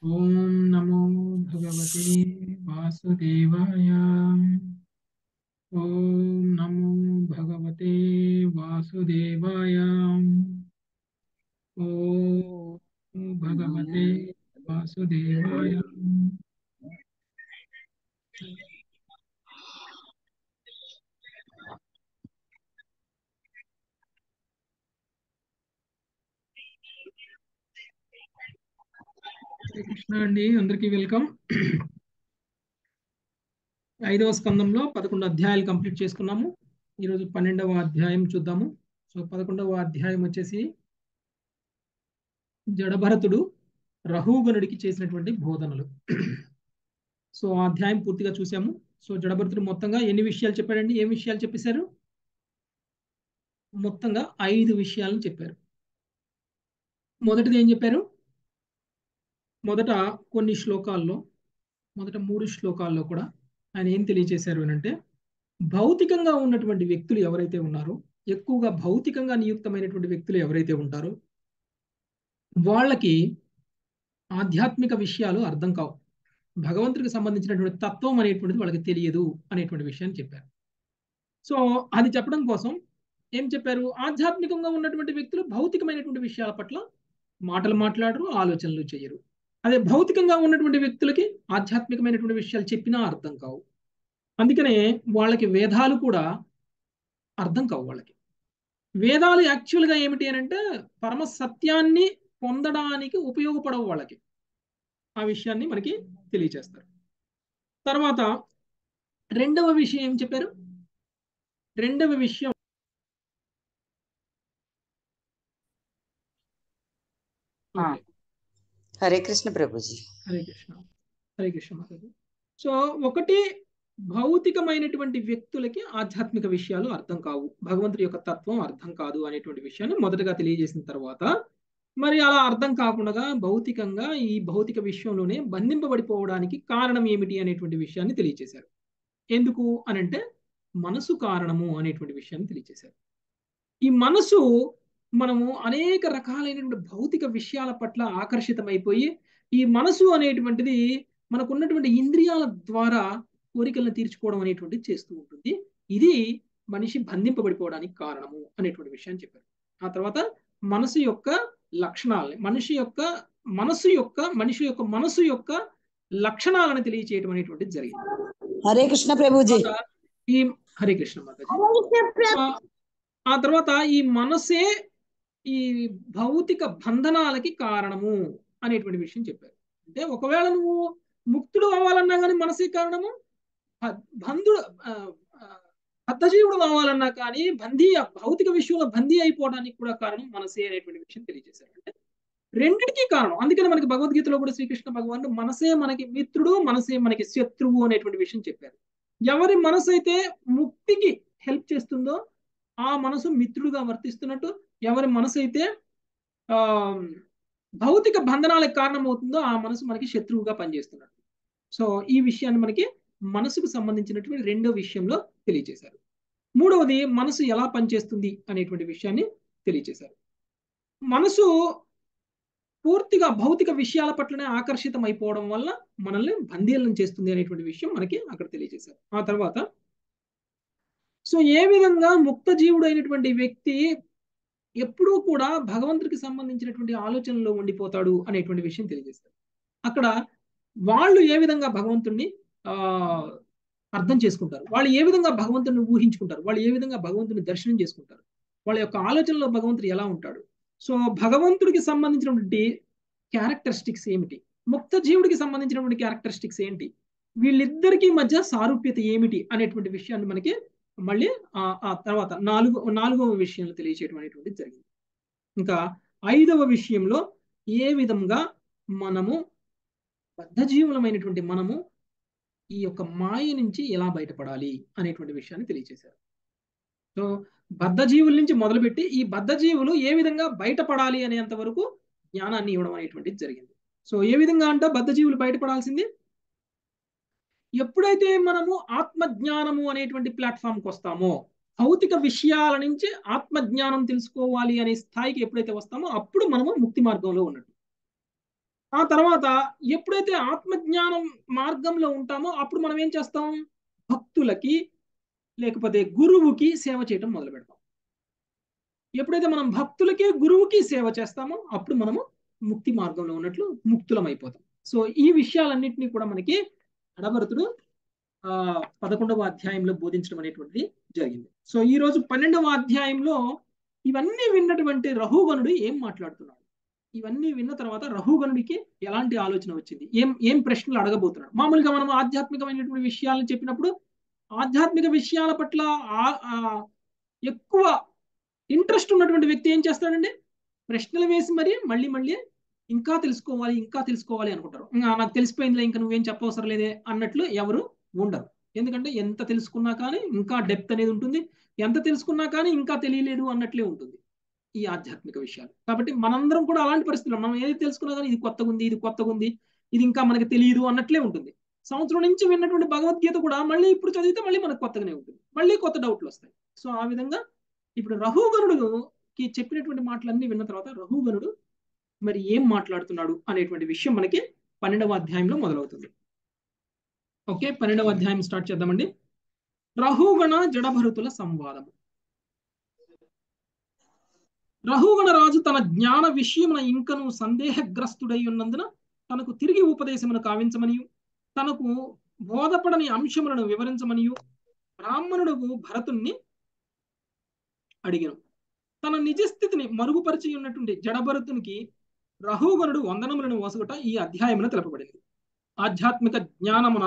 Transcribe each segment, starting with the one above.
ఓం నమో భగవతే వాసుదేవాయ ఓం నమో భగవతే వాసుదేవాయ ఓం భగవతే వాసుదేవాయ హరే కృష్ణ అండి అందరికీ వెల్కమ్ ఐదవ స్కందంలో పదకొండు అధ్యాయాలు కంప్లీట్ చేసుకున్నాము ఈరోజు పన్నెండవ అధ్యాయం చూద్దాము సో పదకొండవ అధ్యాయం వచ్చేసి జడభరతుడు రహుగణుడికి చేసినటువంటి బోధనలు సో ఆ అధ్యాయం పూర్తిగా చూసాము సో జడభరతుడు మొత్తంగా ఎన్ని విషయాలు చెప్పాడండి ఏం విషయాలు చెప్పేశారు మొత్తంగా ఐదు విషయాలను చెప్పారు మొదటిది ఏం చెప్పారు మొదట కొన్ని శ్లోకాల్లో మొదట మూడు శ్లోకాల్లో కూడా ఆయన ఏం తెలియజేశారు అని అంటే భౌతికంగా ఉన్నటువంటి వ్యక్తులు ఎవరైతే ఉన్నారో ఎక్కువగా భౌతికంగా నియుక్తమైనటువంటి వ్యక్తులు ఎవరైతే ఉంటారో వాళ్ళకి ఆధ్యాత్మిక విషయాలు అర్థం కావు భగవంతుడికి సంబంధించినటువంటి తత్వం అనేటువంటిది వాళ్ళకి తెలియదు అనేటువంటి విషయాన్ని చెప్పారు సో అది చెప్పడం కోసం ఏం చెప్పారు ఆధ్యాత్మికంగా ఉన్నటువంటి వ్యక్తులు భౌతికమైనటువంటి విషయాల పట్ల మాటలు మాట్లాడరు ఆలోచనలు చేయరు అదే భౌతికంగా ఉన్నటువంటి వ్యక్తులకి ఆధ్యాత్మికమైనటువంటి విషయాలు చెప్పినా అర్థం కావు అందుకనే వాళ్ళకి వేదాలు కూడా అర్థం కావు వాళ్ళకి వేదాలు యాక్చువల్గా ఏమిటి అని అంటే పరమ సత్యాన్ని పొందడానికి ఉపయోగపడవు వాళ్ళకి ఆ విషయాన్ని మనకి తెలియచేస్తారు తర్వాత రెండవ విషయం ఏం చెప్పారు రెండవ విషయం హరే కృష్ణ ప్రభుజీ హరే కృష్ణ హరే కృష్ణ మాతాజీ సో ఒకటి భౌతికమైనటువంటి వ్యక్తులకి ఆధ్యాత్మిక విషయాలు అర్థం కావు భగవంతుడి యొక్క తత్వం అర్థం కాదు అనేటువంటి విషయాన్ని మొదటగా తెలియజేసిన తర్వాత మరి అలా అర్థం కాకుండా భౌతికంగా ఈ భౌతిక విషయంలోనే బంధింపబడిపోవడానికి కారణం ఏమిటి అనేటువంటి విషయాన్ని తెలియజేశారు ఎందుకు అనంటే మనసు కారణము అనేటువంటి విషయాన్ని తెలియజేశారు ఈ మనసు మనము అనేక రకాలైనటువంటి భౌతిక విషయాల పట్ల ఆకర్షితమైపోయి ఈ మనసు అనేటువంటిది మనకున్నటువంటి ఇంద్రియాల ద్వారా కోరికలను తీర్చుకోవడం అనేటువంటిది చేస్తూ ఉంటుంది ఇది మనిషి బంధింపబడిపోవడానికి కారణము అనేటువంటి విషయాన్ని చెప్పారు ఆ తర్వాత మనసు యొక్క లక్షణాలని మనిషి యొక్క మనసు యొక్క మనిషి యొక్క మనసు యొక్క లక్షణాలను తెలియచేయడం అనేటువంటిది జరిగింది హరే కృష్ణ ప్రభుజీ ఈ హరే కృష్ణ మాతాజీ ఆ తర్వాత ఈ మనసే ఈ భౌతిక బంధనాలకి కారణము అనేటువంటి విషయం చెప్పారు అంటే ఒకవేళ నువ్వు ముక్తుడు అవ్వాలన్నా కానీ మనసే కారణము బంధుడు బద్ధజీవుడు అవ్వాలన్నా కానీ బందీ భౌతిక విషయంలో బందీ అయిపోవడానికి కూడా కారణం మనసే అనేటువంటి విషయం తెలియజేశారు అంటే రెండింటికి కారణం అందుకని మనకి భగవద్గీతలో కూడా శ్రీకృష్ణ భగవానుడు మనసే మనకి మిత్రుడు మనసే మనకి శత్రువు అనేటువంటి విషయం చెప్పారు ఎవరి మనసు అయితే ముక్తికి హెల్ప్ చేస్తుందో ఆ మనసు మిత్రుడుగా వర్తిస్తున్నట్టు ఎవరి మనసు అయితే ఆ భౌతిక బంధనాలకు కారణమవుతుందో ఆ మనసు మనకి శత్రువుగా పనిచేస్తున్నట్టు సో ఈ విషయాన్ని మనకి మనసుకు సంబంధించినటువంటి రెండో విషయంలో తెలియజేశారు మూడవది మనసు ఎలా పనిచేస్తుంది అనేటువంటి విషయాన్ని తెలియజేశారు మనసు పూర్తిగా భౌతిక విషయాల పట్లనే ఆకర్షితం అయిపోవడం వల్ల మనల్ని బందీలను చేస్తుంది అనేటువంటి విషయం మనకి అక్కడ తెలియజేశారు ఆ తర్వాత సో ఏ విధంగా ముక్త జీవుడు అయినటువంటి వ్యక్తి ఎప్పుడూ కూడా భగవంతుడికి సంబంధించినటువంటి ఆలోచనలో ఉండిపోతాడు అనేటువంటి విషయం తెలియజేస్తారు అక్కడ వాళ్ళు ఏ విధంగా భగవంతుడిని ఆ అర్థం చేసుకుంటారు వాళ్ళు ఏ విధంగా భగవంతుడిని ఊహించుకుంటారు వాళ్ళు ఏ విధంగా భగవంతుని దర్శనం చేసుకుంటారు వాళ్ళ యొక్క ఆలోచనలో భగవంతుడు ఎలా ఉంటాడు సో భగవంతుడికి సంబంధించినటువంటి క్యారెక్టరిస్టిక్స్ ఏమిటి ముక్త జీవుడికి సంబంధించినటువంటి క్యారెక్టరిస్టిక్స్ ఏంటి వీళ్ళిద్దరికీ మధ్య సారూప్యత ఏమిటి అనేటువంటి విషయాన్ని మనకి మళ్ళీ ఆ తర్వాత నాలుగో నాలుగవ విషయంలో తెలియచేయడం అనేటువంటిది జరిగింది ఇంకా ఐదవ విషయంలో ఏ విధంగా మనము బద్ధజీవులమైనటువంటి మనము ఈ యొక్క మాయ నుంచి ఎలా బయటపడాలి అనేటువంటి విషయాన్ని తెలియజేశారు సో బద్ధజీవుల నుంచి మొదలుపెట్టి ఈ బద్ధజీవులు ఏ విధంగా బయటపడాలి అనేంత వరకు జ్ఞానాన్ని ఇవ్వడం అనేటువంటిది జరిగింది సో ఏ విధంగా అంటే బద్ధజీవులు బయటపడాల్సింది ఎప్పుడైతే మనము ఆత్మజ్ఞానము అనేటువంటి ప్లాట్ఫామ్కి వస్తామో భౌతిక విషయాల నుంచి ఆత్మజ్ఞానం తెలుసుకోవాలి అనే స్థాయికి ఎప్పుడైతే వస్తామో అప్పుడు మనము ముక్తి మార్గంలో ఉన్నట్టు ఆ తర్వాత ఎప్పుడైతే ఆత్మజ్ఞానం మార్గంలో ఉంటామో అప్పుడు మనం ఏం చేస్తాం భక్తులకి లేకపోతే గురువుకి సేవ చేయటం మొదలు పెడతాం ఎప్పుడైతే మనం భక్తులకి గురువుకి సేవ చేస్తామో అప్పుడు మనము ముక్తి మార్గంలో ఉన్నట్లు ముక్తులం అయిపోతాం సో ఈ విషయాలన్నింటినీ కూడా మనకి అడభరతుడు ఆ పదకొండవ అధ్యాయంలో బోధించడం అనేటువంటిది జరిగింది సో ఈ రోజు పన్నెండవ అధ్యాయంలో ఇవన్నీ విన్నటువంటి రహుగణుడు ఏం మాట్లాడుతున్నాడు ఇవన్నీ విన్న తర్వాత రహుగణుడికి ఎలాంటి ఆలోచన వచ్చింది ఏం ఏం ప్రశ్నలు అడగబోతున్నాడు మామూలుగా మనం ఆధ్యాత్మికమైనటువంటి విషయాలను చెప్పినప్పుడు ఆధ్యాత్మిక విషయాల పట్ల ఎక్కువ ఇంట్రెస్ట్ ఉన్నటువంటి వ్యక్తి ఏం చేస్తాడండి ప్రశ్నలు వేసి మరి మళ్ళీ మళ్ళీ ఇంకా తెలుసుకోవాలి ఇంకా తెలుసుకోవాలి అనుకుంటారు నాకు తెలిసిపోయిందిలే ఇంకా నువ్వేం చెప్పవసరం లేదే అన్నట్లు ఎవరు ఉండరు ఎందుకంటే ఎంత తెలుసుకున్నా కానీ ఇంకా డెప్త్ అనేది ఉంటుంది ఎంత తెలుసుకున్నా కానీ ఇంకా తెలియలేదు అన్నట్లే ఉంటుంది ఈ ఆధ్యాత్మిక విషయాలు కాబట్టి మనందరం కూడా అలాంటి పరిస్థితులు మనం ఏది తెలుసుకున్నా కానీ ఇది కొత్తగా ఉంది ఇది కొత్తగా ఉంది ఇది ఇంకా మనకి తెలియదు అన్నట్లే ఉంటుంది సంవత్సరం నుంచి విన్నటువంటి భగవద్గీత కూడా మళ్ళీ ఇప్పుడు చదివితే మళ్ళీ మనకు కొత్తగానే ఉంటుంది మళ్ళీ కొత్త డౌట్లు వస్తాయి సో ఆ విధంగా ఇప్పుడు రఘుగణుడుకి చెప్పినటువంటి మాటలన్నీ విన్న తర్వాత రఘుగణుడు మరి ఏం మాట్లాడుతున్నాడు అనేటువంటి విషయం మనకి పన్నెండవ అధ్యాయంలో మొదలవుతుంది ఓకే పన్నెండవ అధ్యాయం స్టార్ట్ చేద్దామండి రహుగణ జడభరుతుల సంవాదము రహుగణ రాజు తన జ్ఞాన విషయమున ఇంకను సందేహగ్రస్తుడై ఉన్నందున తనకు తిరిగి ఉపదేశమును కావించమనియు తనకు బోధపడని అంశములను వివరించమనియు బ్రాహ్మణుడు భరతుణ్ణి అడిగాను తన నిజస్థితిని మరుగుపరిచి ఉన్నటువంటి జడభరతునికి రహుగణుడు వందనములను వసగుట ఈ అధ్యాయమున తెలపబడింది ఆధ్యాత్మిక జ్ఞానమున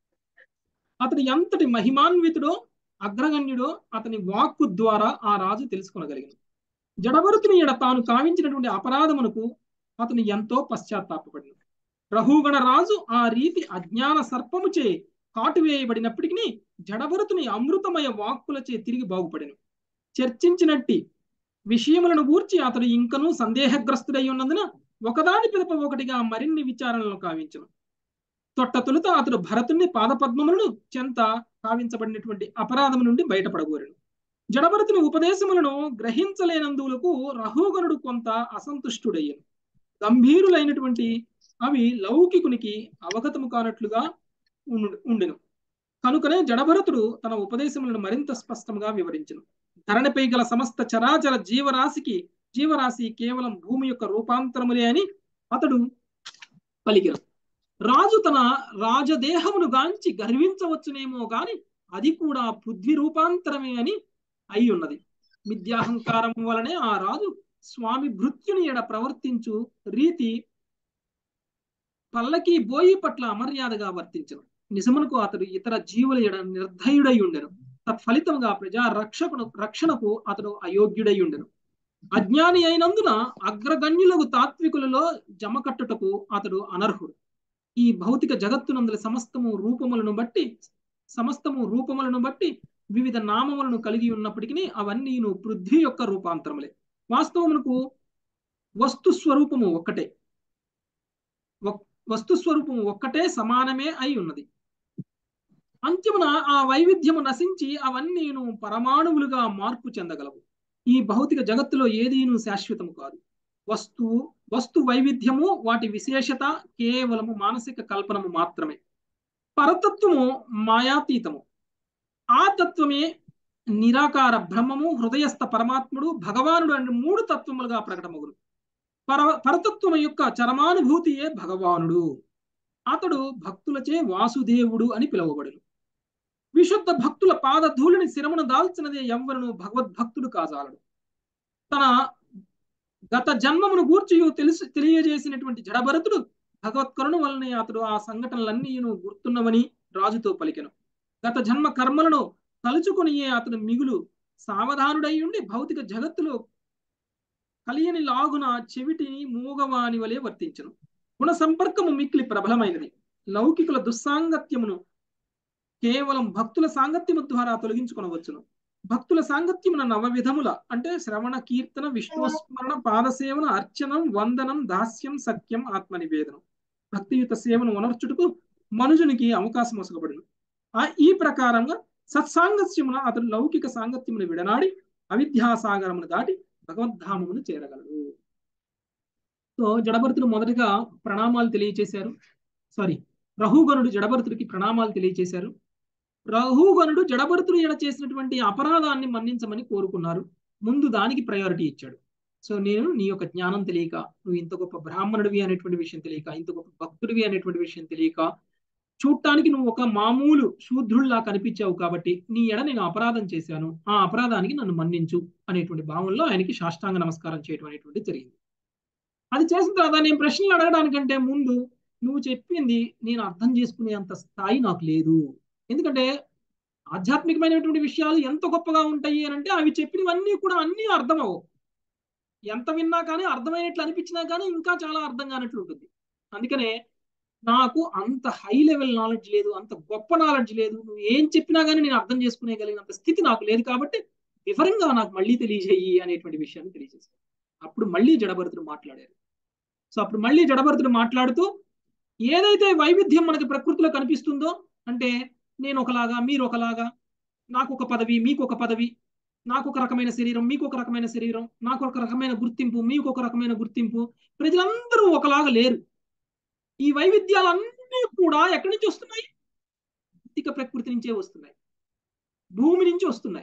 అతడు ఎంతటి మహిమాన్వితుడో అగ్రగణ్యుడో అతని వాక్కు ద్వారా ఆ రాజు తెలుసుకొనగలిగింది జడభరతుని ఎడ తాను కావించినటువంటి అపరాధమునకు అతను ఎంతో పశ్చాత్తాపడింది రహుగణ రాజు ఆ రీతి అజ్ఞాన సర్పముచే కాటువేయబడినప్పటికీ జడభరతుని అమృతమయ వాక్కులచే తిరిగి బాగుపడెను చర్చించినట్టి విషయములను గూర్చి అతడు ఇంకనూ సందేహగ్రస్తుడై ఉన్నందున ఒకదాని పిదప ఒకటిగా మరిన్ని విచారణలను కావించను తొట్ట తొలుత అతడు భరతుని పాదపద్మములను చెంత కావించబడినటువంటి అపరాధము నుండి బయటపడగోరెను జడభరతుని ఉపదేశములను గ్రహించలేనందులకు రహోగనుడు కొంత అసంతుష్టుడయ్యను గంభీరులైనటువంటి అవి లౌకికునికి అవగతము కానట్లుగా ఉండెను కనుకనే జడభరతుడు తన ఉపదేశములను మరింత స్పష్టంగా వివరించను ధరణిపై గల సమస్త చరాచర జీవరాశికి జీవరాశి కేవలం భూమి యొక్క రూపాంతరములే అని అతడు పలికిను రాజు తన రాజదేహమును గాంచి గర్వించవచ్చునేమో గాని అది కూడా పృథ్వీ రూపాంతరమే అని అయి ఉన్నది విద్యాహంకారం వలనే ఆ రాజు స్వామి భృత్యుని ఎడ ప్రవర్తించు రీతి పల్లకి బోయి పట్ల అమర్యాదగా వర్తించను నిజమునకు అతడు ఇతర జీవుల ఎడ నిర్ధయుడై ఉండెను తత్ఫలితంగా ప్రజా రక్షకును రక్షణకు అతడు అయోగ్యుడై ఉండెను అజ్ఞాని అయినందున అగ్రగణ్యులకు తాత్వికులలో జమకట్టుటకు అతడు అనర్హుడు ఈ భౌతిక జగత్తునందుల సమస్తము రూపములను బట్టి సమస్తము రూపములను బట్టి వివిధ నామములను కలిగి ఉన్నప్పటికీ అవన్నీ పృథ్వీ యొక్క రూపాంతరములే వాస్తవమునకు వస్తు స్వరూపము ఒక్కటే వస్తు స్వరూపము ఒక్కటే సమానమే అయి ఉన్నది అంత్యమున ఆ వైవిధ్యము నశించి అవన్నీ పరమాణువులుగా మార్పు చెందగలవు ఈ భౌతిక జగత్తులో ఏదీను శాశ్వతము కాదు వస్తువు వస్తు వైవిధ్యము వాటి విశేషత కేవలము మానసిక కల్పనము మాత్రమే పరతత్వము మాయాతీతము ఆ తత్వమే నిరాకార బ్రహ్మము హృదయస్థ పరమాత్ముడు భగవానుడు అనే మూడు తత్వములుగా ప్రకటమగును పర పరతత్వము యొక్క చరమానుభూతియే భగవానుడు అతడు భక్తులచే వాసుదేవుడు అని పిలువబడును విశుద్ధ భక్తుల పాదధూళిని శిరమును దాల్చినదే ఎవ్వరును భగవద్భక్తుడు కాజాలడు తన గత జన్మమును గూర్చి తెలుసు తెలియజేసినటువంటి జడభరతుడు భగవత్కరుణ వలనే అతడు ఆ సంఘటనలన్నీ గుర్తున్నవని రాజుతో పలికెను గత జన్మ కర్మలను తలుచుకునియే అతడు మిగులు సావధానుడై ఉండి భౌతిక జగత్తులో కలియని లాగున చెవిటిని మూగవాని వలె వర్తించను గుణ సంపర్కము మిక్కిలి ప్రబలమైనది లౌకికుల దుస్సాంగత్యమును కేవలం భక్తుల సాంగత్యము ద్వారా తొలగించుకొనవచ్చును భక్తుల సాంగత్యమున నవ విధముల అంటే శ్రవణ కీర్తన విష్ణుస్మరణ పాదసేవన అర్చనం వందనం దాస్యం సత్యం ఆత్మనివేదనం భక్తియుత సేవను ఉనర్చుటకు మనుజునికి అవకాశం ఒసగబడును ఆ ఈ ప్రకారంగా సత్సాంగత్యమున అతడు లౌకిక సాంగత్యమును విడనాడి అవిద్యాసాగరమును దాటి భగవద్ధామమును చేరగలడు సో జడభరతుడు మొదటగా ప్రణామాలు తెలియచేశారు సారీ రహుగణుడు జడభరతుడికి ప్రణామాలు తెలియచేశారు రహుగణుడు జడభరతుడు ఎడ చేసినటువంటి అపరాధాన్ని మన్నించమని కోరుకున్నారు ముందు దానికి ప్రయారిటీ ఇచ్చాడు సో నేను నీ యొక్క జ్ఞానం తెలియక నువ్వు ఇంత గొప్ప బ్రాహ్మణుడివి అనేటువంటి విషయం తెలియక ఇంత గొప్ప భక్తుడివి అనేటువంటి విషయం తెలియక చూడటానికి నువ్వు ఒక మామూలు శూద్రుల్లా కనిపించావు కాబట్టి నీ ఎడ నేను అపరాధం చేశాను ఆ అపరాధానికి నన్ను మన్నించు అనేటువంటి భావంలో ఆయనకి సాష్టాంగ నమస్కారం చేయడం అనేటువంటి జరిగింది అది చేసిన తర్వాత నేను ప్రశ్నలు అడగడానికంటే ముందు నువ్వు చెప్పింది నేను అర్థం చేసుకునే అంత స్థాయి నాకు లేదు ఎందుకంటే ఆధ్యాత్మికమైనటువంటి విషయాలు ఎంత గొప్పగా ఉంటాయి అని అంటే అవి చెప్పినవన్నీ కూడా అన్నీ అర్థం అవ్వవు ఎంత విన్నా కానీ అర్థమైనట్లు అనిపించినా కానీ ఇంకా చాలా అర్థం కానట్లు ఉంటుంది అందుకనే నాకు అంత హై లెవెల్ నాలెడ్జ్ లేదు అంత గొప్ప నాలెడ్జ్ లేదు నువ్వు ఏం చెప్పినా కానీ నేను అర్థం చేసుకునేగలిగినంత స్థితి నాకు లేదు కాబట్టి వివరంగా నాకు మళ్ళీ తెలియజేయి అనేటువంటి విషయాన్ని తెలియజేశారు అప్పుడు మళ్ళీ జడభరతుడు మాట్లాడారు సో అప్పుడు మళ్ళీ జడభరతుడు మాట్లాడుతూ ఏదైతే వైవిధ్యం మనకి ప్రకృతిలో కనిపిస్తుందో అంటే నేను ఒకలాగా మీరు ఒకలాగా నాకు ఒక పదవి మీకు ఒక పదవి నాకు ఒక రకమైన శరీరం మీకు ఒక రకమైన శరీరం నాకు ఒక రకమైన గుర్తింపు మీకు ఒక రకమైన గుర్తింపు ప్రజలందరూ ఒకలాగా లేరు ఈ వైవిధ్యాలన్నీ కూడా ఎక్కడి నుంచి వస్తున్నాయి భౌతిక ప్రకృతి నుంచే వస్తున్నాయి భూమి నుంచి వస్తున్నాయి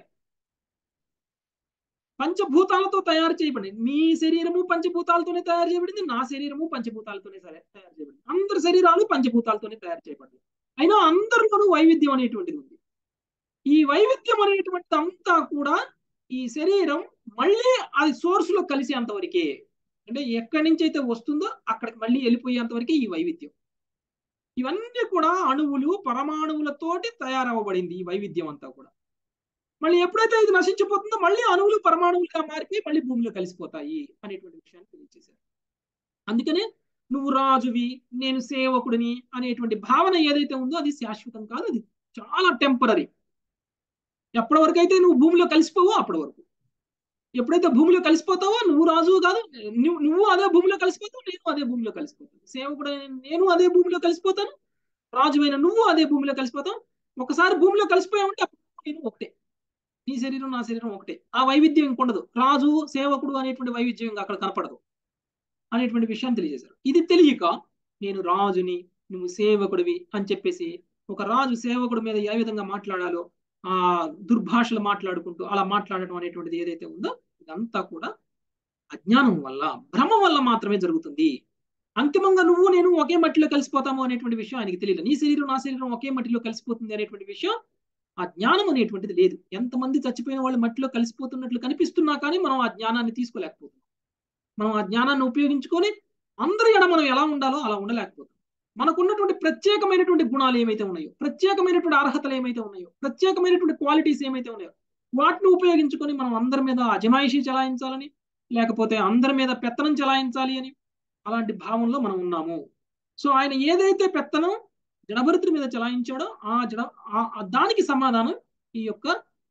పంచభూతాలతో తయారు చేయబడింది మీ శరీరము పంచభూతాలతోనే తయారు చేయబడింది నా శరీరము పంచభూతాలతోనే తయారు చేయబడింది అందరి శరీరాలు పంచభూతాలతోనే తయారు చేయబడింది అయినా అందరిలోనూ వైవిధ్యం అనేటువంటిది ఉంది ఈ వైవిధ్యం అనేటువంటి అంతా కూడా ఈ శరీరం మళ్ళీ అది సోర్స్ లో కలిసేంత వరకే అంటే ఎక్కడి నుంచి అయితే వస్తుందో అక్కడికి మళ్ళీ వెళ్ళిపోయేంత వరకే ఈ వైవిధ్యం ఇవన్నీ కూడా అణువులు పరమాణువులతోటి తయారవ్వబడింది ఈ వైవిధ్యం అంతా కూడా మళ్ళీ ఎప్పుడైతే ఇది నశించిపోతుందో మళ్ళీ అణువులు పరమాణువులుగా మారిపోయి మళ్ళీ భూమిలో కలిసిపోతాయి అనేటువంటి విషయాన్ని తెలియజేశారు అందుకనే నువ్వు రాజువి నేను సేవకుడిని అనేటువంటి భావన ఏదైతే ఉందో అది శాశ్వతం కాదు అది చాలా టెంపరీ ఎప్పటి వరకు అయితే నువ్వు భూమిలో కలిసిపోవో అప్పటి వరకు ఎప్పుడైతే భూమిలో కలిసిపోతావో నువ్వు రాజు కాదు నువ్వు నువ్వు అదే భూమిలో కలిసిపోతావు నేను అదే భూమిలో కలిసిపోతాను సేవకుడు నేను అదే భూమిలో కలిసిపోతాను రాజువైన నువ్వు అదే భూమిలో కలిసిపోతావు ఒకసారి భూమిలో కలిసిపోయావంటే అప్పుడు నేను ఒకటే నీ శరీరం నా శరీరం ఒకటే ఆ వైవిధ్యం ఇంకొండదు రాజు సేవకుడు అనేటువంటి వైవిధ్యం ఇంకా అక్కడ కనపడదు అనేటువంటి విషయాన్ని తెలియజేశారు ఇది తెలియక నేను రాజుని నువ్వు సేవకుడివి అని చెప్పేసి ఒక రాజు సేవకుడి మీద ఏ విధంగా మాట్లాడాలో ఆ దుర్భాషలు మాట్లాడుకుంటూ అలా మాట్లాడటం అనేటువంటిది ఏదైతే ఉందో ఇదంతా కూడా అజ్ఞానం వల్ల భ్రమ వల్ల మాత్రమే జరుగుతుంది అంతిమంగా నువ్వు నేను ఒకే మట్టిలో కలిసిపోతాము అనేటువంటి విషయం ఆయనకి తెలియదు నీ శరీరం నా శరీరం ఒకే మట్టిలో కలిసిపోతుంది అనేటువంటి విషయం ఆ జ్ఞానం అనేటువంటిది లేదు ఎంతమంది చచ్చిపోయిన వాళ్ళు మట్టిలో కలిసిపోతున్నట్లు కనిపిస్తున్నా కానీ మనం ఆ జ్ఞానాన్ని తీసుకోలేకపోతున్నాం మనం ఆ జ్ఞానాన్ని ఉపయోగించుకొని అందరి ఎడ మనం ఎలా ఉండాలో అలా ఉండలేకపోతాం మనకున్నటువంటి ప్రత్యేకమైనటువంటి గుణాలు ఏమైతే ఉన్నాయో ప్రత్యేకమైనటువంటి అర్హతలు ఏమైతే ఉన్నాయో ప్రత్యేకమైనటువంటి క్వాలిటీస్ ఏమైతే ఉన్నాయో వాటిని ఉపయోగించుకొని మనం అందరి మీద అజమాయిషీ చలాయించాలని లేకపోతే అందరి మీద పెత్తనం చలాయించాలి అని అలాంటి భావంలో మనం ఉన్నాము సో ఆయన ఏదైతే పెత్తనం జడభరతుడి మీద చలాయించాడో ఆ జడ దానికి సమాధానం ఈ యొక్క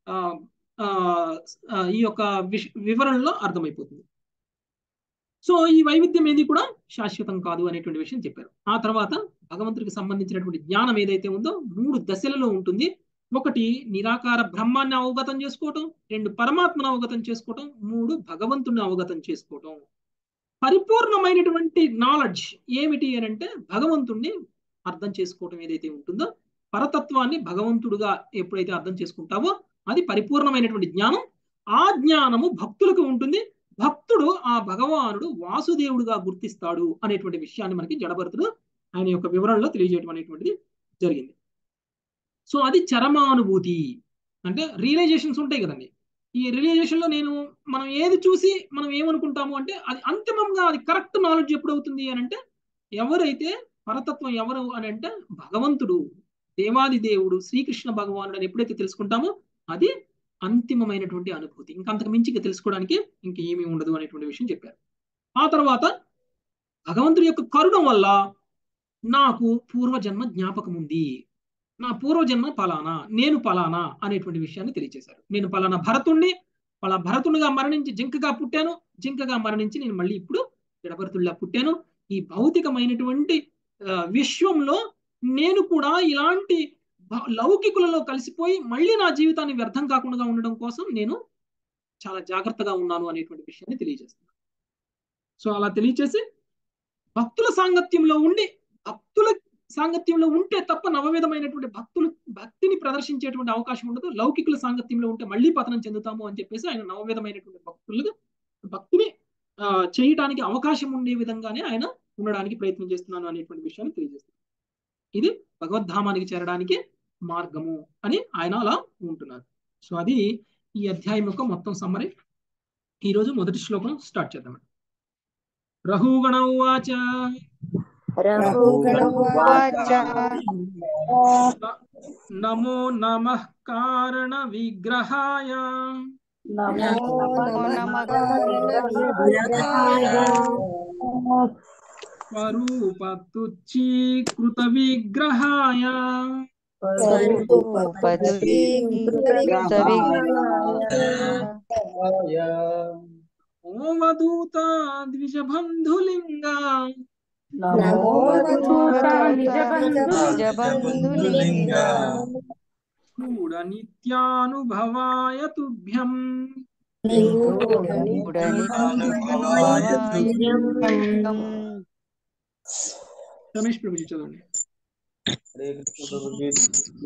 ఈ యొక్క వివరణలో అర్థమైపోతుంది సో ఈ వైవిధ్యం ఏది కూడా శాశ్వతం కాదు అనేటువంటి విషయం చెప్పారు ఆ తర్వాత భగవంతుడికి సంబంధించినటువంటి జ్ఞానం ఏదైతే ఉందో మూడు దశలలో ఉంటుంది ఒకటి నిరాకార బ్రహ్మాన్ని అవగతం చేసుకోవటం రెండు పరమాత్మను అవగతం చేసుకోవటం మూడు భగవంతుని అవగతం చేసుకోవటం పరిపూర్ణమైనటువంటి నాలెడ్జ్ ఏమిటి అని అంటే భగవంతుణ్ణి అర్థం చేసుకోవటం ఏదైతే ఉంటుందో పరతత్వాన్ని భగవంతుడుగా ఎప్పుడైతే అర్థం చేసుకుంటావో అది పరిపూర్ణమైనటువంటి జ్ఞానం ఆ జ్ఞానము భక్తులకు ఉంటుంది భక్తుడు ఆ భగవానుడు వాసుదేవుడుగా గుర్తిస్తాడు అనేటువంటి విషయాన్ని మనకి జడభరతుడు ఆయన యొక్క వివరణలో తెలియజేయడం అనేటువంటిది జరిగింది సో అది చరమానుభూతి అంటే రియలైజేషన్స్ ఉంటాయి కదండి ఈ రియలైజేషన్ లో నేను మనం ఏది చూసి మనం ఏమనుకుంటాము అంటే అది అంతిమంగా అది కరెక్ట్ నాలెడ్జ్ ఎప్పుడు అవుతుంది అని అంటే ఎవరైతే పరతత్వం ఎవరు అని అంటే భగవంతుడు దేవాది దేవుడు శ్రీకృష్ణ భగవానుడు అని ఎప్పుడైతే తెలుసుకుంటామో అది అంతిమమైనటువంటి అనుభూతి ఇంకంతకు మించి ఇంకా తెలుసుకోవడానికి ఇంక ఏమీ ఉండదు అనేటువంటి విషయం చెప్పారు ఆ తర్వాత భగవంతుడి యొక్క కరుణం వల్ల నాకు పూర్వజన్మ జ్ఞాపకం ఉంది నా పూర్వజన్మ పలానా నేను పలానా అనేటువంటి విషయాన్ని తెలియజేశారు నేను పలానా భరతుణ్ణి పలా భరతునిగా మరణించి జింకగా పుట్టాను జింకగా మరణించి నేను మళ్ళీ ఇప్పుడు జడభరతుల్లా పుట్టాను ఈ భౌతికమైనటువంటి విశ్వంలో నేను కూడా ఇలాంటి లౌకికులలో కలిసిపోయి మళ్ళీ నా జీవితాన్ని వ్యర్థం కాకుండా ఉండడం కోసం నేను చాలా జాగ్రత్తగా ఉన్నాను అనేటువంటి విషయాన్ని తెలియజేస్తున్నాను సో అలా తెలియచేసి భక్తుల సాంగత్యంలో ఉండి భక్తుల సాంగత్యంలో ఉంటే తప్ప నవవిధమైనటువంటి భక్తులు భక్తిని ప్రదర్శించేటువంటి అవకాశం ఉండదు లౌకికుల సాంగత్యంలో ఉంటే మళ్ళీ పతనం చెందుతాము అని చెప్పేసి ఆయన నవవిధమైనటువంటి భక్తులుగా భక్తిని ఆ, చేయటానికి అవకాశం ఉండే విధంగానే ఆయన ఉండడానికి ప్రయత్నం చేస్తున్నాను అనేటువంటి విషయాన్ని తెలియజేస్తున్నాను ఇది భగవద్ధామానికి చేరడానికి మార్గము అని ఆయన అలా ఉంటున్నారు సో అది ఈ అధ్యాయం యొక్క మొత్తం సమ్మరి ఈరోజు మొదటి శ్లోకం స్టార్ట్ చేద్దాం రహుగణ ఉవాచ రఘుగణవాచ నమో నమ కారణ విగ్రహాయ నమో నమః స్వరూపతుచ్చీకృత విగ్రహాయ ఓవదూత ద్విజబంధులింగ నమో నిజబంధులింగ చూడ నిత్యానుభవాయ తుభ్యం రమేష్ ప్రభుజీ చదవండి हरे कृष्ण प्रभु जी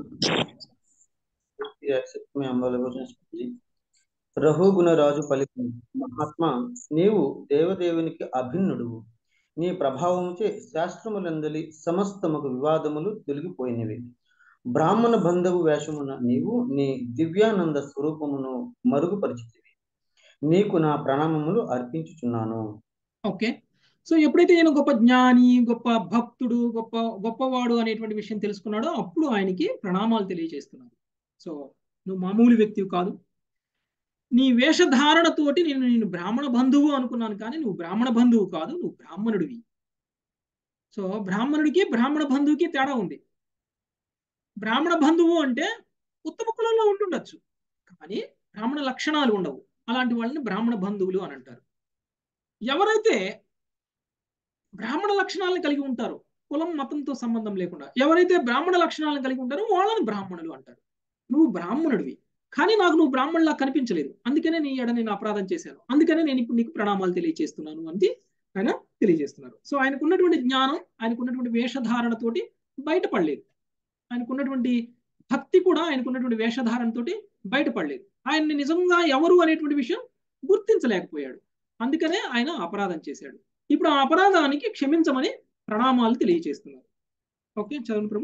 యాక్సెప్ట్ మీ అంబాల గురించి రఘుగుణరాజు పలికి మహాత్మ నీవు దేవదేవునికి అభిన్నుడువు నీ ప్రభావంచే శాస్త్రములందలి సమస్తముకు వివాదములు తొలగిపోయినవి బ్రాహ్మణ బంధువు వేషమున నీవు నీ దివ్యానంద స్వరూపమును మరుగుపరిచితివి నీకు నా ప్రణామములు అర్పించుచున్నాను ఓకే సో ఎప్పుడైతే ఈయన గొప్ప జ్ఞాని గొప్ప భక్తుడు గొప్ప గొప్పవాడు అనేటువంటి విషయం తెలుసుకున్నాడో అప్పుడు ఆయనకి ప్రణామాలు తెలియజేస్తున్నాడు సో నువ్వు మామూలు వ్యక్తివి కాదు నీ వేషధారణతోటి నేను నేను బ్రాహ్మణ బంధువు అనుకున్నాను కానీ నువ్వు బ్రాహ్మణ బంధువు కాదు నువ్వు బ్రాహ్మణుడివి సో బ్రాహ్మణుడికి బ్రాహ్మణ బంధువుకి తేడా ఉంది బ్రాహ్మణ బంధువు అంటే ఉత్తమ కులంలో ఉంటుండొచ్చు కానీ బ్రాహ్మణ లక్షణాలు ఉండవు అలాంటి వాళ్ళని బ్రాహ్మణ బంధువులు అని అంటారు ఎవరైతే బ్రాహ్మణ లక్షణాలను కలిగి ఉంటారో కులం మతంతో సంబంధం లేకుండా ఎవరైతే బ్రాహ్మణ లక్షణాలను కలిగి ఉంటారో వాళ్ళని బ్రాహ్మణులు అంటారు నువ్వు బ్రాహ్మణుడివి కానీ నాకు నువ్వు బ్రాహ్మణులా కనిపించలేదు అందుకనే నీ ఎడ నేను అపరాధం చేశాను అందుకనే నేను ఇప్పుడు నీకు ప్రణామాలు తెలియజేస్తున్నాను అని ఆయన తెలియజేస్తున్నారు సో ఆయనకున్నటువంటి జ్ఞానం ఆయనకున్నటువంటి వేషధారణతోటి బయటపడలేదు ఆయనకున్నటువంటి భక్తి కూడా ఆయనకున్నటువంటి వేషధారణతోటి బయటపడలేదు ఆయన్ని నిజంగా ఎవరు అనేటువంటి విషయం గుర్తించలేకపోయాడు అందుకనే ఆయన అపరాధం చేశాడు ఇప్పుడు ఆ అపరాధానికి క్షమించమని ప్రణామాలు తెలియజేస్తున్నారు ఓకే చదువు ప్రభు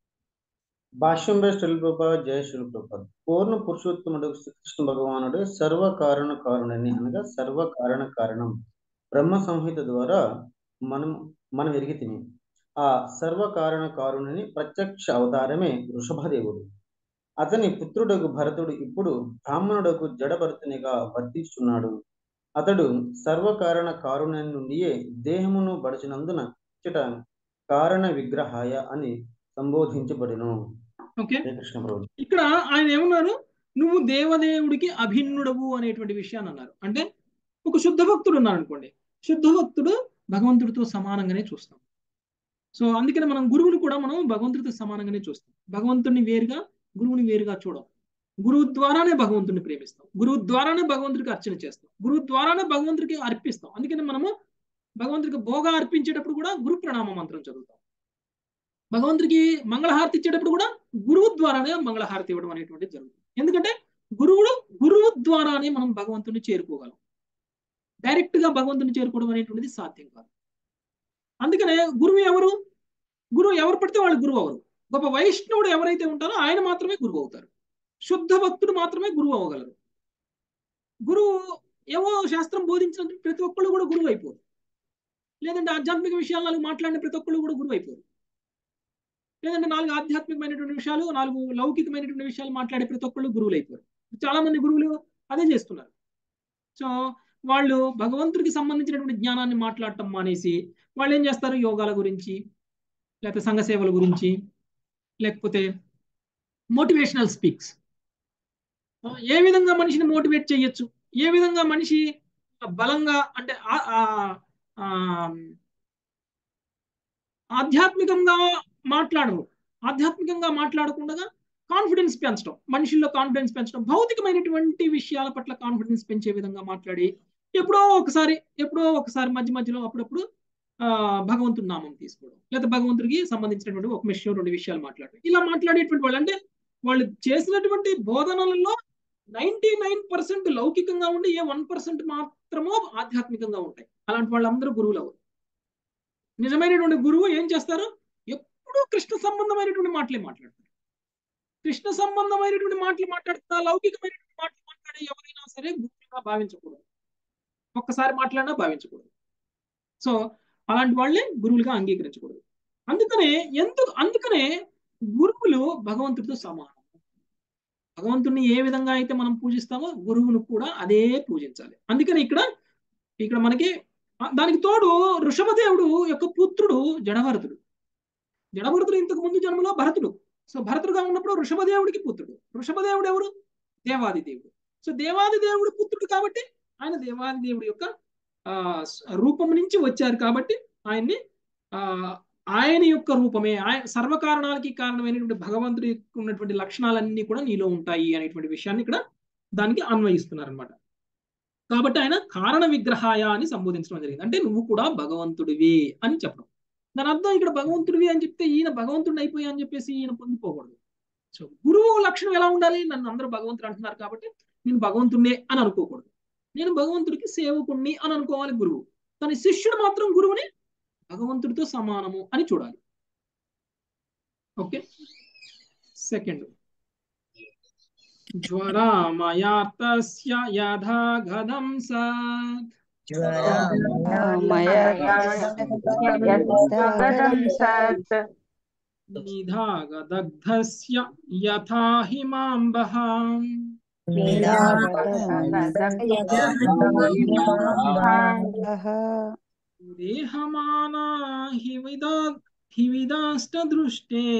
భాష్యం బై శిల్ప జయ శిల్ప పూర్ణ పురుషోత్తముడు శ్రీకృష్ణ భగవానుడు సర్వ కారణ కారుణని అనగా సర్వ కారణ కారణం బ్రహ్మ సంహిత ద్వారా మనం మనం ఎరిగి తిని ఆ సర్వ కారణ కారుణని ప్రత్యక్ష అవతారమే వృషభదేవుడు అతని పుత్రుడకు భరతుడు ఇప్పుడు బ్రాహ్మణుడకు జడభరతునిగా వర్తిస్తున్నాడు అతడు సర్వకారణ కారుణ్యం నుండియే దేహమును బడిచినందున ఇచ్చట కారణ విగ్రహాయ అని సంబోధించబడిను ఓకే హరే కృష్ణ ప్రభు ఇక్కడ ఆయన ఏమన్నారు నువ్వు దేవదేవుడికి అభిన్నుడవు అనేటువంటి విషయాన్ని అన్నారు అంటే ఒక శుద్ధ భక్తుడు ఉన్నారు అనుకోండి శుద్ధ భక్తుడు భగవంతుడితో సమానంగానే చూస్తాం సో అందుకని మనం గురువుని కూడా మనం భగవంతుడితో సమానంగానే చూస్తాం భగవంతుడిని వేరుగా గురువుని వేరుగా చూడం గురువు ద్వారానే భగవంతుడిని ప్రేమిస్తాం గురువు ద్వారానే భగవంతుడికి అర్చన చేస్తాం గురువు ద్వారానే భగవంతుడికి అర్పిస్తాం అందుకని మనము భగవంతుడికి భోగా అర్పించేటప్పుడు కూడా గురు ప్రణామ మంత్రం చదువుతాం భగవంతుడికి మంగళహారతి ఇచ్చేటప్పుడు కూడా గురువు ద్వారానే మంగళహారతి ఇవ్వడం అనేటువంటిది జరుగుతుంది ఎందుకంటే గురువుడు గురువు ద్వారానే మనం భగవంతుని చేరుకోగలం డైరెక్ట్ గా భగవంతుని చేరుకోవడం అనేటువంటిది సాధ్యం కాదు అందుకనే గురువు ఎవరు గురువు ఎవరు పడితే వాళ్ళు గురువు అవరు గొప్ప వైష్ణవుడు ఎవరైతే ఉంటారో ఆయన మాత్రమే గురువు అవుతారు శుద్ధ భక్తుడు మాత్రమే గురువు అవ్వగలరు గురువు ఏవో శాస్త్రం బోధించిన ప్రతి ఒక్కళ్ళు కూడా గురువు అయిపోరు లేదంటే ఆధ్యాత్మిక విషయాలు నాలుగు మాట్లాడిన ప్రతి ఒక్కళ్ళు కూడా గురువు అయిపోరు లేదంటే నాలుగు ఆధ్యాత్మికమైనటువంటి విషయాలు నాలుగు లౌకికమైనటువంటి విషయాలు మాట్లాడే ప్రతి ఒక్కళ్ళు గురువులు అయిపోరు చాలా మంది గురువులు అదే చేస్తున్నారు సో వాళ్ళు భగవంతుడికి సంబంధించినటువంటి జ్ఞానాన్ని మాట్లాడటం మానేసి వాళ్ళు ఏం చేస్తారు యోగాల గురించి లేకపోతే సంఘ సేవల గురించి లేకపోతే మోటివేషనల్ స్పీక్స్ ఏ విధంగా మనిషిని మోటివేట్ చేయొచ్చు ఏ విధంగా మనిషి బలంగా అంటే ఆధ్యాత్మికంగా మాట్లాడరు ఆధ్యాత్మికంగా మాట్లాడకుండా కాన్ఫిడెన్స్ పెంచడం మనుషుల్లో కాన్ఫిడెన్స్ పెంచడం భౌతికమైనటువంటి విషయాల పట్ల కాన్ఫిడెన్స్ పెంచే విధంగా మాట్లాడి ఎప్పుడో ఒకసారి ఎప్పుడో ఒకసారి మధ్య మధ్యలో అప్పుడప్పుడు ఆ భగవంతుడి నామం తీసుకోవడం లేదా భగవంతుడికి సంబంధించినటువంటి ఒక విషయం రెండు విషయాలు మాట్లాడడం ఇలా మాట్లాడేటువంటి వాళ్ళు అంటే వాళ్ళు చేసినటువంటి బోధనలలో నైన్టీ నైన్ పర్సెంట్ లౌకికంగా ఉండి ఏ వన్ పర్సెంట్ మాత్రమో ఆధ్యాత్మికంగా ఉంటాయి అలాంటి వాళ్ళందరూ గురువులు అవ్వరు నిజమైనటువంటి గురువు ఏం చేస్తారు ఎప్పుడూ కృష్ణ సంబంధమైనటువంటి మాటలే మాట్లాడతారు కృష్ణ సంబంధమైనటువంటి మాటలు మాట్లాడుతున్నా లౌకికమైనటువంటి మాటలు మాట్లాడే ఎవరైనా సరే గురువుగా భావించకూడదు ఒక్కసారి మాట్లాడినా భావించకూడదు సో అలాంటి వాళ్ళే గురువులుగా అంగీకరించకూడదు అందుకనే ఎందుకు అందుకనే గురువులు భగవంతుడితో సమానం భగవంతుడిని ఏ విధంగా అయితే మనం పూజిస్తామో గురువును కూడా అదే పూజించాలి అందుకని ఇక్కడ ఇక్కడ మనకి దానికి తోడు ఋషభదేవుడు యొక్క పుత్రుడు జడభరతుడు జడభరతుడు ఇంతకు ముందు జన్మలో భరతుడు సో భరతుడుగా ఉన్నప్పుడు ఋషభదేవుడికి పుత్రుడు ఋషభదేవుడు ఎవరు దేవాది దేవుడు సో దేవాది దేవుడు పుత్రుడు కాబట్టి ఆయన దేవాది దేవుడి యొక్క ఆ రూపం నుంచి వచ్చారు కాబట్టి ఆయన్ని ఆ ఆయన యొక్క రూపమే ఆయన సర్వకారణాలకి కారణమైనటువంటి భగవంతుడి ఉన్నటువంటి లక్షణాలన్నీ కూడా నీలో ఉంటాయి అనేటువంటి విషయాన్ని ఇక్కడ దానికి అన్వయిస్తున్నారు అనమాట కాబట్టి ఆయన కారణ విగ్రహాయ అని సంబోధించడం జరిగింది అంటే నువ్వు కూడా భగవంతుడివి అని చెప్పడం దాని అర్థం ఇక్కడ భగవంతుడివి అని చెప్తే ఈయన భగవంతుడిని అయిపోయా అని చెప్పేసి ఈయన పొందిపోకూడదు సో గురువు లక్షణం ఎలా ఉండాలి నన్ను అందరూ భగవంతుడు అంటున్నారు కాబట్టి నేను భగవంతుడినే అని అనుకోకూడదు నేను భగవంతుడికి సేవకుణ్ణి అని అనుకోవాలి గురువు కానీ శిష్యుడు మాత్రం గురువుని భగవంతుడితో సమానము అని చూడాలి ఓకే సెకండ్ జ్వరామయార్తస్య యథా గదం సత్ నిధాగదగ్ధస్య యథా హిమాంబః దేహమానా హివిదా హివిదాష్టదృష్టే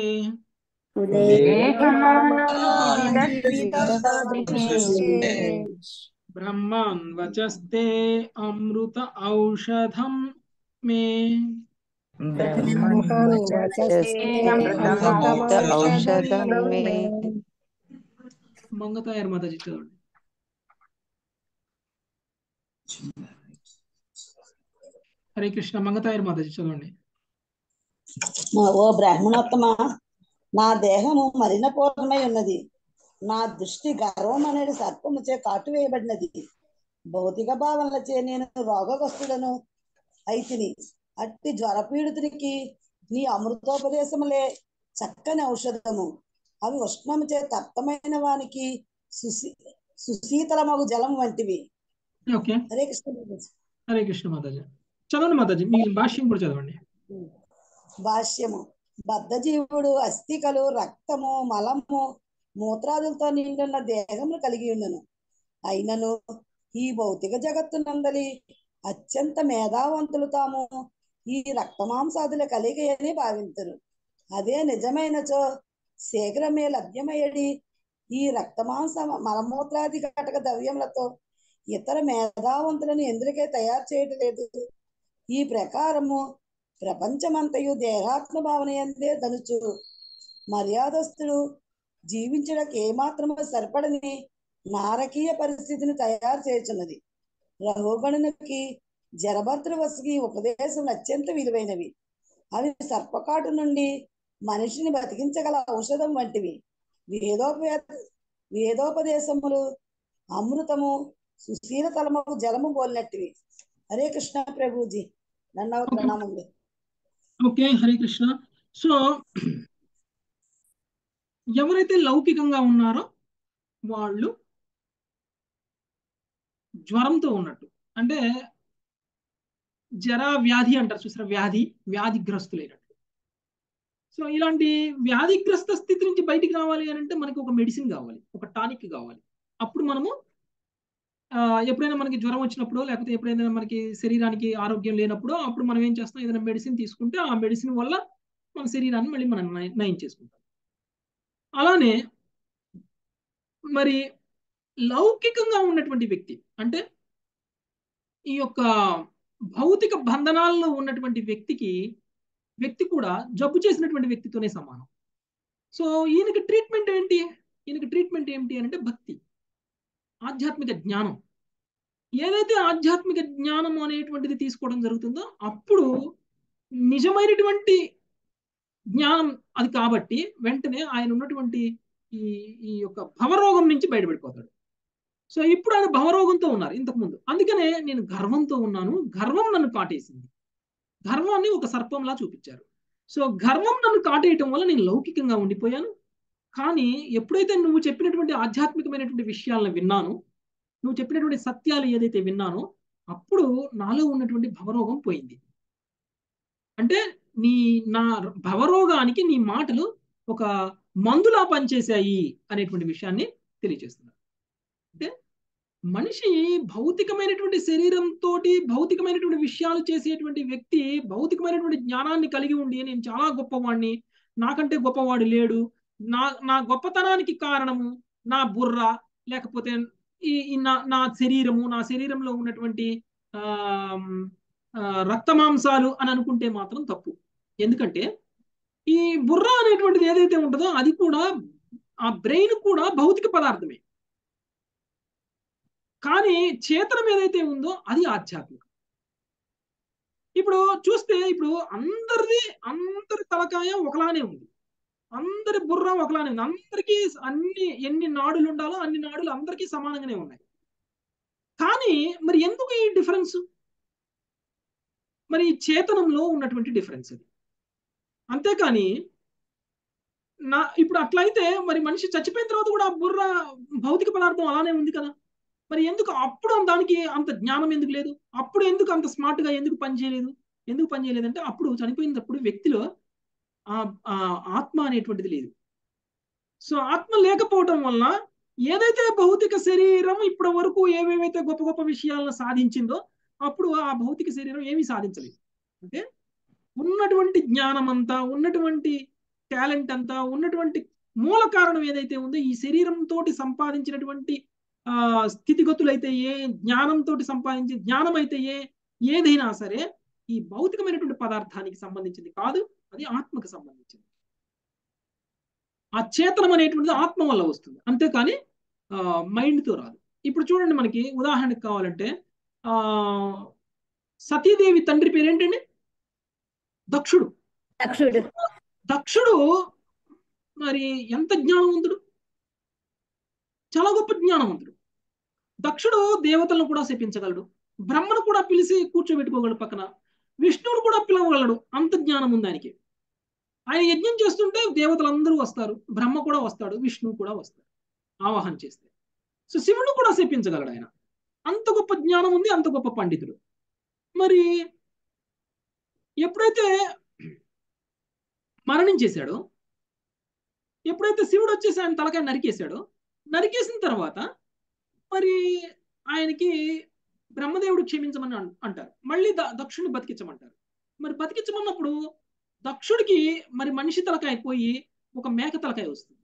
బ్రహ్మాన్ వచస్తే అమృత ఔషధం మే ఔషధం మే మంగతాయర్ మాతాజీ చదవండి హరే కృష్ణ మంగతాయర్ మాతాజీ చదవండి ఓ బ్రాహ్మణోత్తమ నా దేహము మరిన పూర్ణమై ఉన్నది నా దృష్టి గర్వం అనేది సర్పముచే కాటు వేయబడినది భౌతిక భావనలచే నేను రోగగ్రస్తులను అయితిని అట్టి జ్వరపీడితునికి నీ అమృతోపదేశములే చక్కని ఔషధము అవి ఉష్ణముచే తప్తమైన వానికి సుశీ సుశీతలమగు జలం వంటివి ఓకే హరే కృష్ణ ప్రభుజీ. హరే కృష్ణ మాతాజీ చదవండి మాతాజీ మీ భాష్యం కూడా చదవండి భాష్యము బద్ధజీవుడు అస్థికలు రక్తము మలము మూత్రాదులతో నిండున్న దేహములు కలిగి ఉన్నను అయినను ఈ భౌతిక జగత్తునందలి అత్యంత మేధావంతులు తాము ఈ రక్తమాంసాదుల కలిగి అని భావించరు అదే నిజమైనచో శీఘ్రమే లభ్యమయ్యడి ఈ రక్తమాంస మలమూత్రాది ఘటక ద్రవ్యములతో ఇతర మేధావంతులను ఎందుకే తయారు చేయటం లేదు ఈ ప్రకారము ప్రపంచమంతయు దేహాత్మ భావన ఎందే దనుచు మర్యాదస్తుడు జీవించడానికి ఏమాత్రము సరిపడని నారకీయ పరిస్థితిని తయారు చేయుచున్నది రఘుగణునికి జరభర్తృవసుకి ఉపదేశం అత్యంత విలువైనవి అవి సర్పకాటు నుండి మనిషిని బతికించగల ఔషధం వంటివి వేదోపే వేదోపదేశములు అమృతము సుశీలతలము జలము పోలినట్టివి హరే కృష్ణ ప్రభుజీ నన్న ప్రణామములు ఓకే హరే కృష్ణ సో ఎవరైతే లౌకికంగా ఉన్నారో వాళ్ళు జ్వరంతో ఉన్నట్టు అంటే జరా వ్యాధి అంటారు చూసారా వ్యాధి వ్యాధిగ్రస్తులైనట్టు సో ఇలాంటి వ్యాధిగ్రస్త స్థితి నుంచి బయటికి రావాలి అని అంటే మనకి ఒక మెడిసిన్ కావాలి ఒక టానిక్ కావాలి అప్పుడు మనము ఆ, ఎప్పుడైనా మనకి జ్వరం వచ్చినప్పుడు లేకపోతే ఎప్పుడైనా మనకి శరీరానికి ఆరోగ్యం లేనప్పుడు అప్పుడు మనం ఏం చేస్తాం ఏదైనా మెడిసిన్ తీసుకుంటే ఆ మెడిసిన్ వల్ల మన శరీరాన్ని మళ్ళీ మనం నయ- నయం చేసుకుంటాం అలానే మరి లౌకికంగా ఉన్నటువంటి వ్యక్తి అంటే ఈ యొక్క భౌతిక బంధనాల్లో ఉన్నటువంటి వ్యక్తికి వ్యక్తి కూడా జబ్బు చేసినటువంటి వ్యక్తితోనే సమానం సో ఈయనకి ట్రీట్మెంట్ ఏంటి ఈయనకి ట్రీట్మెంట్ ఏంటి అని అంటే భక్తి ఆధ్యాత్మిక జ్ఞానం ఏదైతే ఆధ్యాత్మిక జ్ఞానం అనేటువంటిది తీసుకోవడం జరుగుతుందో అప్పుడు నిజమైనటువంటి జ్ఞానం అది కాబట్టి వెంటనే ఆయన ఉన్నటువంటి ఈ ఈ యొక్క భవరోగం నుంచి బయటపడిపోతాడు సో ఇప్పుడు ఆయన భవరోగంతో ఉన్నారు ఇంతకు ముందు అందుకనే నేను గర్వంతో ఉన్నాను గర్వం నన్ను కాటేసింది గర్వాన్ని ఒక సర్పంలా చూపించారు సో గర్వం నన్ను కాటేయటం వల్ల నేను లౌకికంగా ఉండిపోయాను కానీ ఎప్పుడైతే నువ్వు చెప్పినటువంటి ఆధ్యాత్మికమైనటువంటి విషయాలను విన్నాను నువ్వు చెప్పినటువంటి సత్యాలు ఏదైతే విన్నానో అప్పుడు నాలో ఉన్నటువంటి భవరోగం పోయింది అంటే నీ నా భవరోగానికి నీ మాటలు ఒక మందులా పనిచేశాయి అనేటువంటి విషయాన్ని తెలియజేస్తున్నారు అంటే మనిషి భౌతికమైనటువంటి శరీరంతో భౌతికమైనటువంటి విషయాలు చేసేటువంటి వ్యక్తి భౌతికమైనటువంటి జ్ఞానాన్ని కలిగి ఉండి నేను చాలా గొప్పవాడిని నాకంటే గొప్పవాడు లేడు నా నా గొప్పతనానికి కారణము నా బుర్ర లేకపోతే ఈ ఈ నా నా శరీరము నా శరీరంలో ఉన్నటువంటి ఆ రక్తమాంసాలు అని అనుకుంటే మాత్రం తప్పు ఎందుకంటే ఈ బుర్ర అనేటువంటిది ఏదైతే ఉంటుందో అది కూడా ఆ బ్రెయిన్ కూడా భౌతిక పదార్థమే కానీ చేతనం ఏదైతే ఉందో అది ఆధ్యాత్మికం ఇప్పుడు చూస్తే ఇప్పుడు అందరిది అందరి తలకాయ ఒకలానే ఉంది అందరి బుర్ర ఒకలానే ఉంది అందరికీ అన్ని ఎన్ని నాడులు ఉండాలో అన్ని నాడులు అందరికీ సమానంగానే ఉన్నాయి కానీ మరి ఎందుకు ఈ డిఫరెన్స్ మరి చేతనంలో ఉన్నటువంటి డిఫరెన్స్ అది అంతేకాని నా ఇప్పుడు అట్లయితే మరి మనిషి చచ్చిపోయిన తర్వాత కూడా బుర్ర భౌతిక పదార్థం అలానే ఉంది కదా మరి ఎందుకు అప్పుడు దానికి అంత జ్ఞానం ఎందుకు లేదు అప్పుడు ఎందుకు అంత స్మార్ట్ గా ఎందుకు పనిచేయలేదు ఎందుకు పనిచేయలేదు అంటే అప్పుడు చనిపోయినప్పుడు వ్యక్తిలో ఆ ఆత్మ అనేటువంటిది లేదు సో ఆత్మ లేకపోవటం వల్ల ఏదైతే భౌతిక శరీరం ఇప్పటి వరకు ఏవేవైతే గొప్ప గొప్ప విషయాలను సాధించిందో అప్పుడు ఆ భౌతిక శరీరం ఏమీ సాధించలేదు అంటే ఉన్నటువంటి జ్ఞానం అంతా ఉన్నటువంటి టాలెంట్ అంతా ఉన్నటువంటి మూల కారణం ఏదైతే ఉందో ఈ శరీరంతో సంపాదించినటువంటి ఆ స్థితిగతులైతే ఏ జ్ఞానంతో సంపాదించి జ్ఞానం అయితే ఏ ఏదైనా సరే ఈ భౌతికమైనటువంటి పదార్థానికి సంబంధించింది కాదు అది ఆత్మకు సంబంధించింది ఆ చేతనం అనేటువంటిది ఆత్మ వల్ల వస్తుంది అంతేకాని మైండ్తో రాదు ఇప్పుడు చూడండి మనకి ఉదాహరణకు కావాలంటే ఆ సతీదేవి తండ్రి పేరేంటండి దక్షుడు దక్షుడు దక్షుడు మరి ఎంత జ్ఞానవంతుడు చాలా గొప్ప జ్ఞానవంతుడు దక్షుడు దేవతలను కూడా శపించగలడు బ్రహ్మను కూడా పిలిచి కూర్చోబెట్టుకోగలడు పక్కన విష్ణువును కూడా పిలవగలడు అంత జ్ఞానం ఉంది ఆయనకి ఆయన యజ్ఞం చేస్తుంటే దేవతలందరూ వస్తారు బ్రహ్మ కూడా వస్తాడు విష్ణువు కూడా వస్తాడు ఆవాహన చేస్తే సో శివుడు కూడా శపించగలడు ఆయన అంత గొప్ప జ్ఞానం ఉంది అంత గొప్ప పండితుడు మరి ఎప్పుడైతే మరణించేశాడో ఎప్పుడైతే శివుడు వచ్చేసి ఆయన తలకాయ నరికేశాడో నరికేసిన తర్వాత మరి ఆయనకి బ్రహ్మదేవుడు క్షమించమని అంటారు మళ్ళీ దక్షుడిని బతికించమంటారు మరి బతికించమన్నప్పుడు దక్షుడికి మరి మనిషి తలకాయ పోయి ఒక మేక తలకాయ వస్తుంది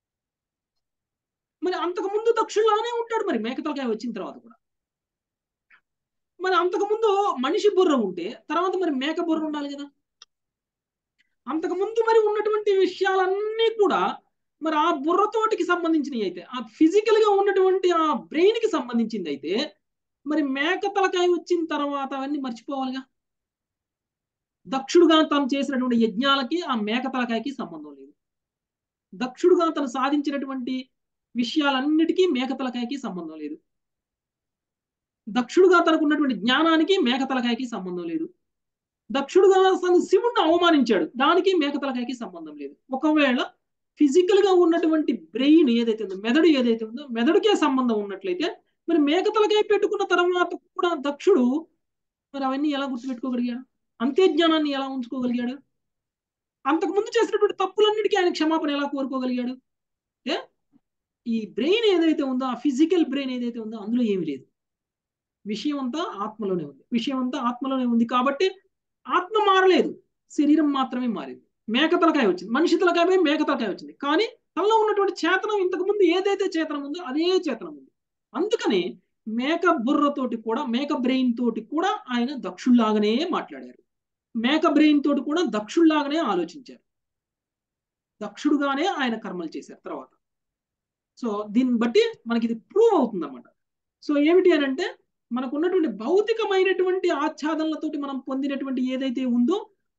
మరి అంతకు ముందు దక్షుడిలానే ఉంటాడు మరి మేక తలకాయ వచ్చిన తర్వాత కూడా మరి అంతకు ముందు మనిషి బుర్ర ఉంటే తర్వాత మరి మేక బుర్ర ఉండాలి కదా అంతకు ముందు మరి ఉన్నటువంటి విషయాలన్నీ కూడా మరి ఆ బుర్రతోటికి సంబంధించినవి అయితే ఆ ఫిజికల్ గా ఉన్నటువంటి ఆ బ్రెయిన్ కి సంబంధించింది అయితే మరి మేక తలకాయ వచ్చిన తర్వాత అవన్నీ మర్చిపోవాలిగా దక్షుడుగా తను చేసినటువంటి యజ్ఞాలకి ఆ మేక తలకాయకి సంబంధం లేదు దక్షుడుగా తను సాధించినటువంటి విషయాలన్నిటికీ మేక తలకాయకి సంబంధం లేదు దక్షుడుగా తనకు ఉన్నటువంటి జ్ఞానానికి మేక తలకాయకి సంబంధం లేదు దక్షుడుగా తను శివుణ్ణి అవమానించాడు దానికి మేక తలకాయకి సంబంధం లేదు ఒకవేళ ఫిజికల్ గా ఉన్నటువంటి బ్రెయిన్ ఏదైతే ఉందో మెదడు ఏదైతే ఉందో మెదడుకే సంబంధం ఉన్నట్లయితే మరి మేక తలకాయ పెట్టుకున్న తర్వాత కూడా దక్షుడు మరి అవన్నీ ఎలా గుర్తుపెట్టుకోగలిగాడు అంతే జ్ఞానాన్ని ఎలా ఉంచుకోగలిగాడు అంతకు ముందు చేసినటువంటి తప్పులన్నిటికీ ఆయన క్షమాపణ ఎలా కోరుకోగలిగాడు అంటే ఈ బ్రెయిన్ ఏదైతే ఉందో ఆ ఫిజికల్ బ్రెయిన్ ఏదైతే ఉందో అందులో ఏమి లేదు విషయం అంతా ఆత్మలోనే ఉంది విషయం అంతా ఆత్మలోనే ఉంది కాబట్టి ఆత్మ మారలేదు శరీరం మాత్రమే మారింది మేక తలకాయ వచ్చింది మనిషి తలకాయ పోయి మేక తలకాయ వచ్చింది కానీ తనలో ఉన్నటువంటి చేతనం ఇంతకు ముందు ఏదైతే చేతనం ఉందో అదే చేతనం ఉంది అందుకని మేక బుర్రతోటి కూడా మేక బ్రెయిన్ తోటి కూడా ఆయన దక్షుల్లాగానే మాట్లాడారు మేక బ్రెయిన్ తోటి కూడా దక్షుల్లాగానే ఆలోచించారు దక్షుడుగానే ఆయన కర్మలు చేశారు తర్వాత సో దీన్ని బట్టి మనకి ఇది ప్రూవ్ అవుతుంది అనమాట సో ఏమిటి అని అంటే మనకు ఉన్నటువంటి భౌతికమైనటువంటి ఆచ్ఛాదనలతోటి మనం పొందినటువంటి ఏదైతే ఉందో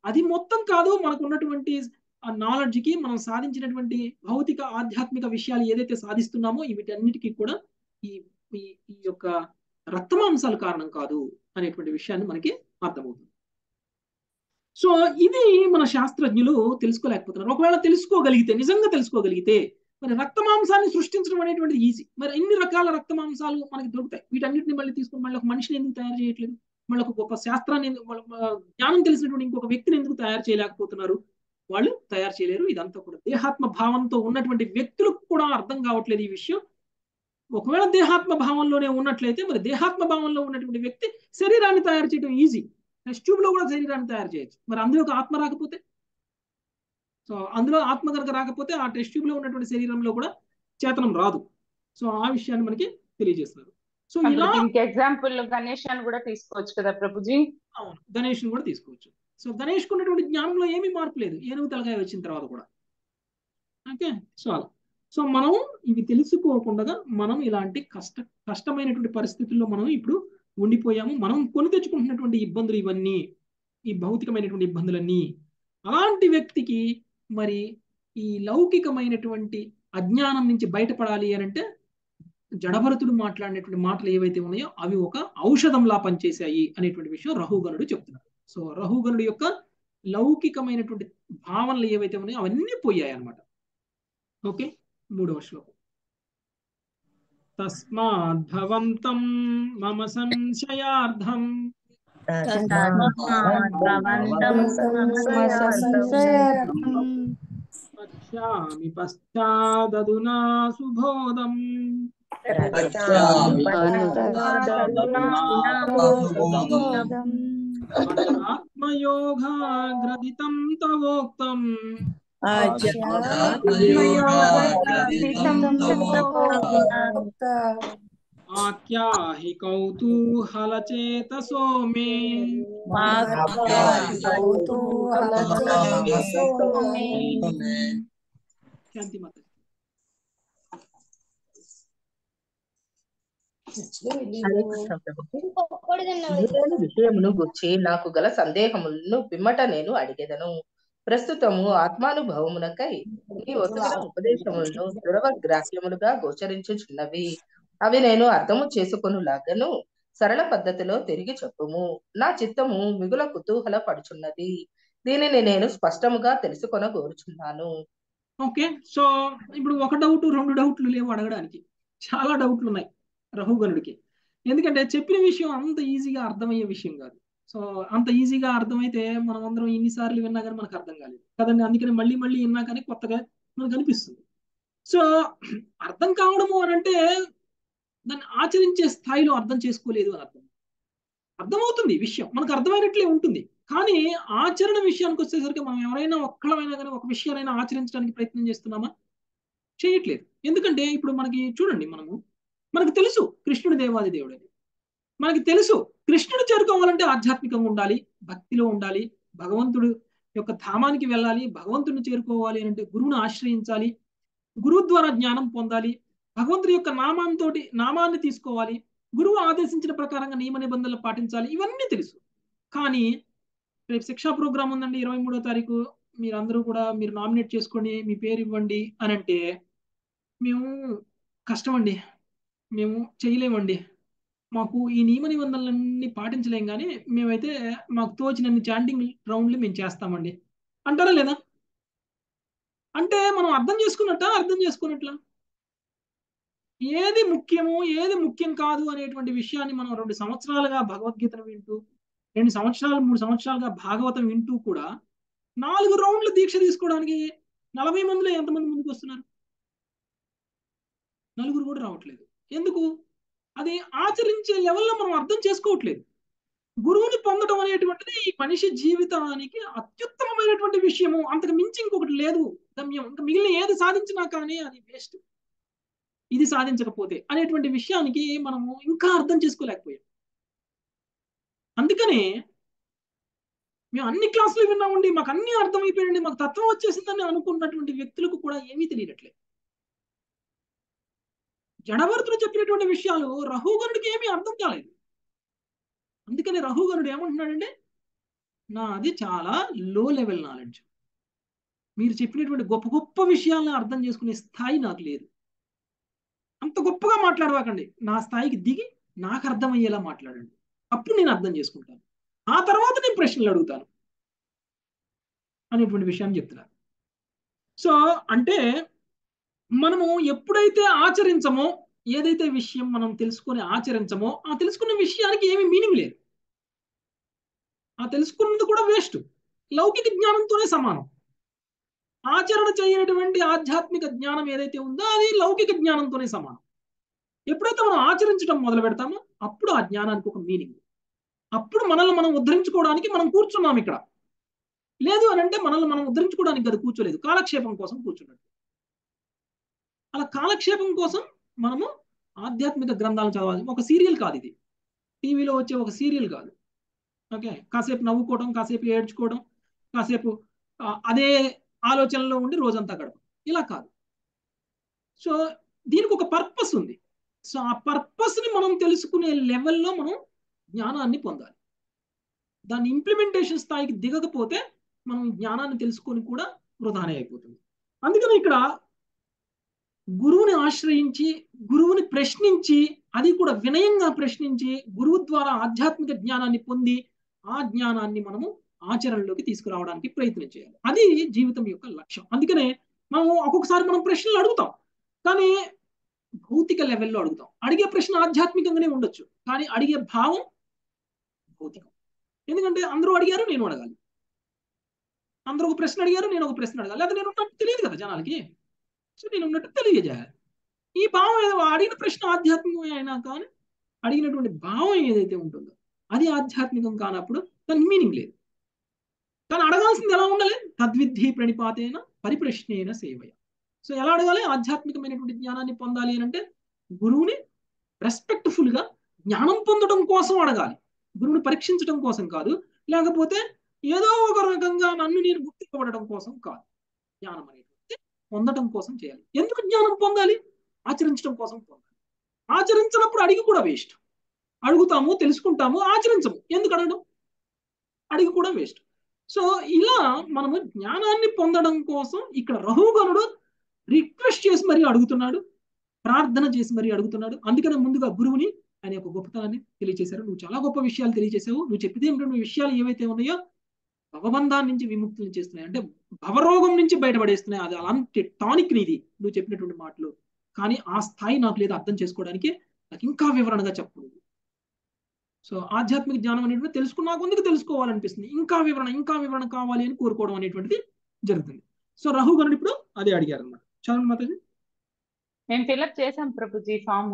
అది మొత్తం కాదు మనకు ఉన్నటువంటి ఆ నాలెడ్జ్ కి మనం సాధించినటువంటి భౌతిక ఆధ్యాత్మిక విషయాలు ఏదైతే సాధిస్తున్నామో వీటన్నిటికీ కూడా ఈ ఈ ఈ యొక్క రక్తమాంసాలు కారణం కాదు అనేటువంటి విషయాన్ని మనకి అర్థమవుతుంది సో ఇది మన శాస్త్రజ్ఞులు తెలుసుకోలేకపోతున్నారు ఒకవేళ తెలుసుకోగలిగితే నిజంగా తెలుసుకోగలిగితే మరి రక్త మాంసాన్ని సృష్టించడం అనేటువంటిది ఈజీ మరి ఎన్ని రకాల రక్త మాంసాలు మనకి దొరుకుతాయి వీటన్నిటిని మళ్ళీ తీసుకుని మళ్ళీ ఒక మనిషిని ఎందుకు తయారు చేయట్లేదు మళ్ళీ ఒక గొప్ప శాస్త్రాన్ని ఎందుకు- వాళ్ళ- వాళ్ళ జ్ఞానం తెలిసినటువంటి ఇంకొక వ్యక్తిని ఎందుకు తయారు చేయలేకపోతున్నారు వాళ్ళు తయారు చేయలేరు ఇదంతా కూడా దేహాత్మ భావంతో ఉన్నటువంటి వ్యక్తులకు కూడా అర్థం కావట్లేదు ఈ విషయం ఒకవేళ దేహాత్మ భావంలోనే ఉన్నట్లయితే మరి దేహాత్మ భావంలో ఉన్నటువంటి వ్యక్తి శరీరాన్ని తయారు చేయడం ఈజీ టెస్ట్ ట్యూబ్ లో కూడా శరీరాన్ని తయారు చేయొచ్చు మరి అందులో ఒక ఆత్మ రాకపోతే సో అందులో ఆత్మ కనుక రాకపోతే ఆ టెస్ట్ ట్యూబ్ లో ఉన్నటువంటి శరీరంలో కూడా చేతనం రాదు సో ఆ విషయాన్ని మనకి తెలియజేస్తున్నారు సో ఇలా దీనికి ఎగ్జాంపుల్ గణేష్ అని కూడా తీసుకోవచ్చు కదా ప్రభుజీ అవును గణేష్ కూడా తీసుకోవచ్చు సో గణేష్ ఉన్నటువంటి జ్ఞానంలో ఏమీ మార్పు లేదు ఏనుగు తలకాయ వచ్చిన తర్వాత కూడా ఓకే సో అలా సో మనం ఇవి తెలుసుకోకుండా మనం ఇలాంటి కష్ట కష్టమైనటువంటి పరిస్థితుల్లో మనం ఇప్పుడు ఉండిపోయాము మనం కొని తెచ్చుకుంటున్నటువంటి ఇబ్బందులు ఇవన్నీ ఈ భౌతికమైనటువంటి ఇబ్బందులన్నీ అలాంటి వ్యక్తికి మరి ఈ లౌకికమైనటువంటి అజ్ఞానం నుంచి బయటపడాలి అని అంటే జడభరతుడు మాట్లాడినటువంటి మాటలు ఏవైతే ఉన్నాయో అవి ఒక ఔషధంలా పనిచేశాయి అనేటువంటి విషయం రహుగణుడు చెప్తున్నారు సో రహుగణుడు యొక్క లౌకికమైనటువంటి భావనలు ఏవైతే ఉన్నాయో అవన్నీ పోయాయి అన్నమాట ఓకే మూడవ శ్లోకం తస్మాద్భవంతం మమ సంశయార్థం పశ్యామి పశ్చాదదునా సుబోధం ఆత్మయోగాగ్రదితం తవోక్తం ఆఖ్యాహి కౌతూహలచేతసో మే శాంతి మాత ఇంద్రుని విషయమును గుర్చి నాకు గల సందేహములను పిమ్మట నేను అడిగెదను ప్రస్తుతము ఆత్మానుభవమునకై నీ ఒసగిన ఉపదేశములను దురవ గ్రాహ్యములుగా గోచరించుచున్నవి అవి నేను అర్థము చేసుకొనులాగను సరళ పద్ధతిలో తిరిగి చెప్పుము నా చిత్తము మిగుల కుతూహల పడుచున్నది దీనిని నేను స్పష్టముగా తెలుసుకొన కోరుచున్నాను ఓకే సో ఇప్పుడు ఒక డౌట్ రెండు డౌట్లు లేవు అడగడానికి చాలా డౌట్లు ఉన్నాయి రహుగణుడికి ఎందుకంటే చెప్పిన విషయం అంత ఈజీగా అర్థమయ్యే విషయం కాదు సో అంత ఈజీగా అర్థమైతే మనం అందరం ఎన్నిసార్లు విన్నా కానీ మనకు అర్థం కాలేదు కదండి అందుకని మళ్ళీ మళ్ళీ విన్నా కానీ కొత్తగా మనకు అనిపిస్తుంది సో అర్థం కావడము అని అంటే దాన్ని ఆచరించే స్థాయిలో అర్థం చేసుకోలేదు అని అర్థం అర్థమవుతుంది విషయం మనకు అర్థమైనట్లే ఉంటుంది కానీ ఆచరణ విషయానికి వచ్చేసరికి మనం ఎవరైనా ఒక్కడమైనా కానీ ఒక విషయాలైనా ఆచరించడానికి ప్రయత్నం చేస్తున్నామా చేయట్లేదు ఎందుకంటే ఇప్పుడు మనకి చూడండి మనము మనకు తెలుసు కృష్ణుడు దేవాది దేవుడు అని మనకి తెలుసు కృష్ణుడు చేరుకోవాలంటే ఆధ్యాత్మికంగా ఉండాలి భక్తిలో ఉండాలి భగవంతుడు యొక్క ధామానికి వెళ్ళాలి భగవంతుడిని చేరుకోవాలి అంటే గురువును ఆశ్రయించాలి గురువు ద్వారా జ్ఞానం పొందాలి భగవంతుడి యొక్క నామంతో నామాన్ని తీసుకోవాలి గురువు ఆదేశించిన ప్రకారంగా నియమ నిబంధనలు పాటించాలి ఇవన్నీ తెలుసు కానీ రేపు శిక్షా ప్రోగ్రామ్ ఉందండి ఇరవై మూడో తారీఖు మీరు అందరూ కూడా మీరు నామినేట్ చేసుకోండి మీ పేరు ఇవ్వండి అని అంటే మేము కష్టం అండి మేము చేయలేమండి మాకు ఈ నియమ నిబంధనలన్నీ పాటించలేం కానీ మేమైతే మాకు తోచినన్ని చాంటింగ్ రౌండ్లు మేము చేస్తామండి అంటారా లేదా అంటే మనం అర్థం చేసుకున్నట్ట అర్థం చేసుకున్నట్లా ఏది ముఖ్యము ఏది ముఖ్యం కాదు అనేటువంటి విషయాన్ని మనం రెండు సంవత్సరాలుగా భగవద్గీతను వింటూ రెండు సంవత్సరాలు మూడు సంవత్సరాలుగా భాగవతం వింటూ కూడా నాలుగు రౌండ్లు దీక్ష తీసుకోవడానికి నలభై మందిలో ఎంతమంది ముందుకు వస్తున్నారు నలుగురు కూడా రావట్లేదు ఎందుకు అది ఆచరించే లెవెల్లో మనం అర్థం చేసుకోవట్లేదు గురువుని పొందడం అనేటువంటిది ఈ మనిషి జీవితానికి అత్యుత్తమమైనటువంటి విషయము అంతకు మించి ఇంకొకటి లేదు గమ్యం ఇంకా మిగిలిన ఏది సాధించినా కానీ అది వేస్ట్ ఇది సాధించకపోతే అనేటువంటి విషయానికి మనము ఇంకా అర్థం చేసుకోలేకపోయాం అందుకనే మేము అన్ని క్లాసులు విన్నామండి మాకు అన్ని అర్థమైపోయింది మాకు తత్వం వచ్చేసిందని అనుకున్నటువంటి వ్యక్తులకు కూడా ఏమీ తెలియట్లేదు జడభరతుడు చెప్పినటువంటి విషయాలు రహుగనుడికి ఏమీ అర్థం కాలేదు అందుకని రహుగనుడు ఏమంటున్నాడంటే నాది చాలా లో లెవెల్ నాలెడ్జ్ మీరు చెప్పినటువంటి గొప్ప గొప్ప విషయాలను అర్థం చేసుకునే స్థాయి నాకు లేదు అంత గొప్పగా మాట్లాడవాకండి నా స్థాయికి దిగి నాకు అర్థమయ్యేలా మాట్లాడండి అప్పుడు నేను అర్థం చేసుకుంటాను ఆ తర్వాత నేను ప్రశ్నలు అడుగుతాను అనేటువంటి విషయాన్ని చెప్తున్నారు సో అంటే మనము ఎప్పుడైతే ఆచరించమో ఏదైతే విషయం మనం తెలుసుకొని ఆచరించమో ఆ తెలుసుకున్న విషయానికి ఏమీ మీనింగ్ లేదు ఆ తెలుసుకున్నది కూడా వేస్ట్ లౌకిక జ్ఞానంతోనే సమానం ఆచరణ చేయనటువంటి ఆధ్యాత్మిక జ్ఞానం ఏదైతే ఉందో అది లౌకిక జ్ఞానంతోనే సమానం ఎప్పుడైతే మనం ఆచరించడం మొదలు పెడతామో అప్పుడు ఆ జ్ఞానానికి ఒక మీనింగ్ అప్పుడు మనల్ని మనం ఉద్ధరించుకోవడానికి మనం కూర్చున్నాం ఇక్కడ లేదు అని అంటే మనల్ని మనం ఉద్ధరించుకోవడానికి కదా కూర్చోలేదు కాలక్షేపం కోసం కూర్చున్నట్టు అలా కాలక్షేపం కోసం మనము ఆధ్యాత్మిక గ్రంథాలను చదవాలి ఒక సీరియల్ కాదు ఇది టీవీలో వచ్చే ఒక సీరియల్ కాదు ఓకే కాసేపు నవ్వుకోవడం కాసేపు ఏడ్చుకోవడం కాసేపు అదే ఆలోచనలో ఉండి రోజంతా గడప ఇలా కాదు సో దీనికి ఒక పర్పస్ ఉంది సో ఆ పర్పస్ని మనం తెలుసుకునే లెవెల్లో మనం జ్ఞానాన్ని పొందాలి దాని ఇంప్లిమెంటేషన్ స్థాయికి దిగకపోతే మనం జ్ఞానాన్ని తెలుసుకొని కూడా వృధానే అయిపోతుంది అందుకని ఇక్కడ గురువుని ఆశ్రయించి గురువుని ప్రశ్నించి అది కూడా వినయంగా ప్రశ్నించి గురువు ద్వారా ఆధ్యాత్మిక జ్ఞానాన్ని పొంది ఆ జ్ఞానాన్ని మనము ఆచరణలోకి తీసుకురావడానికి ప్రయత్నం చేయాలి అది జీవితం యొక్క లక్ష్యం అందుకనే మనం ఒక్కొక్కసారి మనం ప్రశ్నలు అడుగుతాం కానీ భౌతిక లెవెల్లో అడుగుతాం అడిగే ప్రశ్న ఆధ్యాత్మికంగానే ఉండొచ్చు కానీ అడిగే భావం భౌతికం ఎందుకంటే అందరూ అడిగారు నేను అడగాలి అందరూ ఒక ప్రశ్న అడిగారు నేను ఒక ప్రశ్న అడగాలి లేదా నేను ఉన్నట్టు తెలియదు కదా జనాలకి సో నేను ఉన్నట్టు తెలియజేయాలి ఈ భావం ఏదో అడిగిన ప్రశ్న ఆధ్యాత్మికమే అయినా కానీ అడిగినటువంటి భావం ఏదైతే ఉంటుందో అది ఆధ్యాత్మికం కానప్పుడు దానికి మీనింగ్ లేదు కానీ అడగాల్సింది ఎలా ఉండాలి తద్విద్ధి ప్రణిపాతేన పరిప్రశ్నేన సేవయ సో ఎలా అడగాలి ఆధ్యాత్మికమైనటువంటి జ్ఞానాన్ని పొందాలి అని అంటే గురువుని రెస్పెక్ట్ఫుల్ గా జ్ఞానం పొందడం కోసం అడగాలి గురువుని పరీక్షించడం కోసం కాదు లేకపోతే ఏదో ఒక రకంగా నన్ను నేను గుర్తింపబడడం కోసం కాదు జ్ఞానం అనేటువంటి పొందడం కోసం చేయాలి ఎందుకు జ్ఞానం పొందాలి ఆచరించడం కోసం పొందాలి ఆచరించినప్పుడు అడిగి కూడా వేస్ట్ అడుగుతాము తెలుసుకుంటాము ఆచరించము ఎందుకు అడగడం అడిగి కూడా వేస్ట్ సో ఇలా మనము జ్ఞానాన్ని పొందడం కోసం ఇక్కడ రహుగణుడు రిక్వెస్ట్ చేసి మరీ అడుగుతున్నాడు ప్రార్థన చేసి మరీ అడుగుతున్నాడు అందుకనే ముందుగా గురువుని ఆయన యొక్క గొప్పతనాన్ని తెలియజేశారు నువ్వు చాలా గొప్ప విషయాలు తెలియజేసావు నువ్వు చెప్పితే ఏమిటో విషయాలు ఏవైతే ఉన్నాయో భవబంధాన్ని నుంచి విముక్తులు చేస్తున్నాయి అంటే భవరోగం నుంచి బయటపడేస్తున్నాయి అది అలాంటి టానిక్ నీది నువ్వు చెప్పినటువంటి మాటలు కానీ ఆ స్థాయి నాకు లేదు అర్థం చేసుకోవడానికి నాకు ఇంకా వివరణగా చెప్పు సో ఆధ్యాత్మిక జ్ఞానం అనేటువంటి తెలుసుకున్నా కొందుకు తెలుసుకోవాలనిపిస్తుంది ఇంకా వివరణ ఇంకా వివరణ కావాలి అని కోరుకోవడం అనేటువంటిది జరుగుతుంది సో రహుగణుడు ఇప్పుడు అదే అడిగారు అనమాట చదవండి మాతాజీ మేము ఫిలప్ చేసాం ప్రభుజీ ఫామ్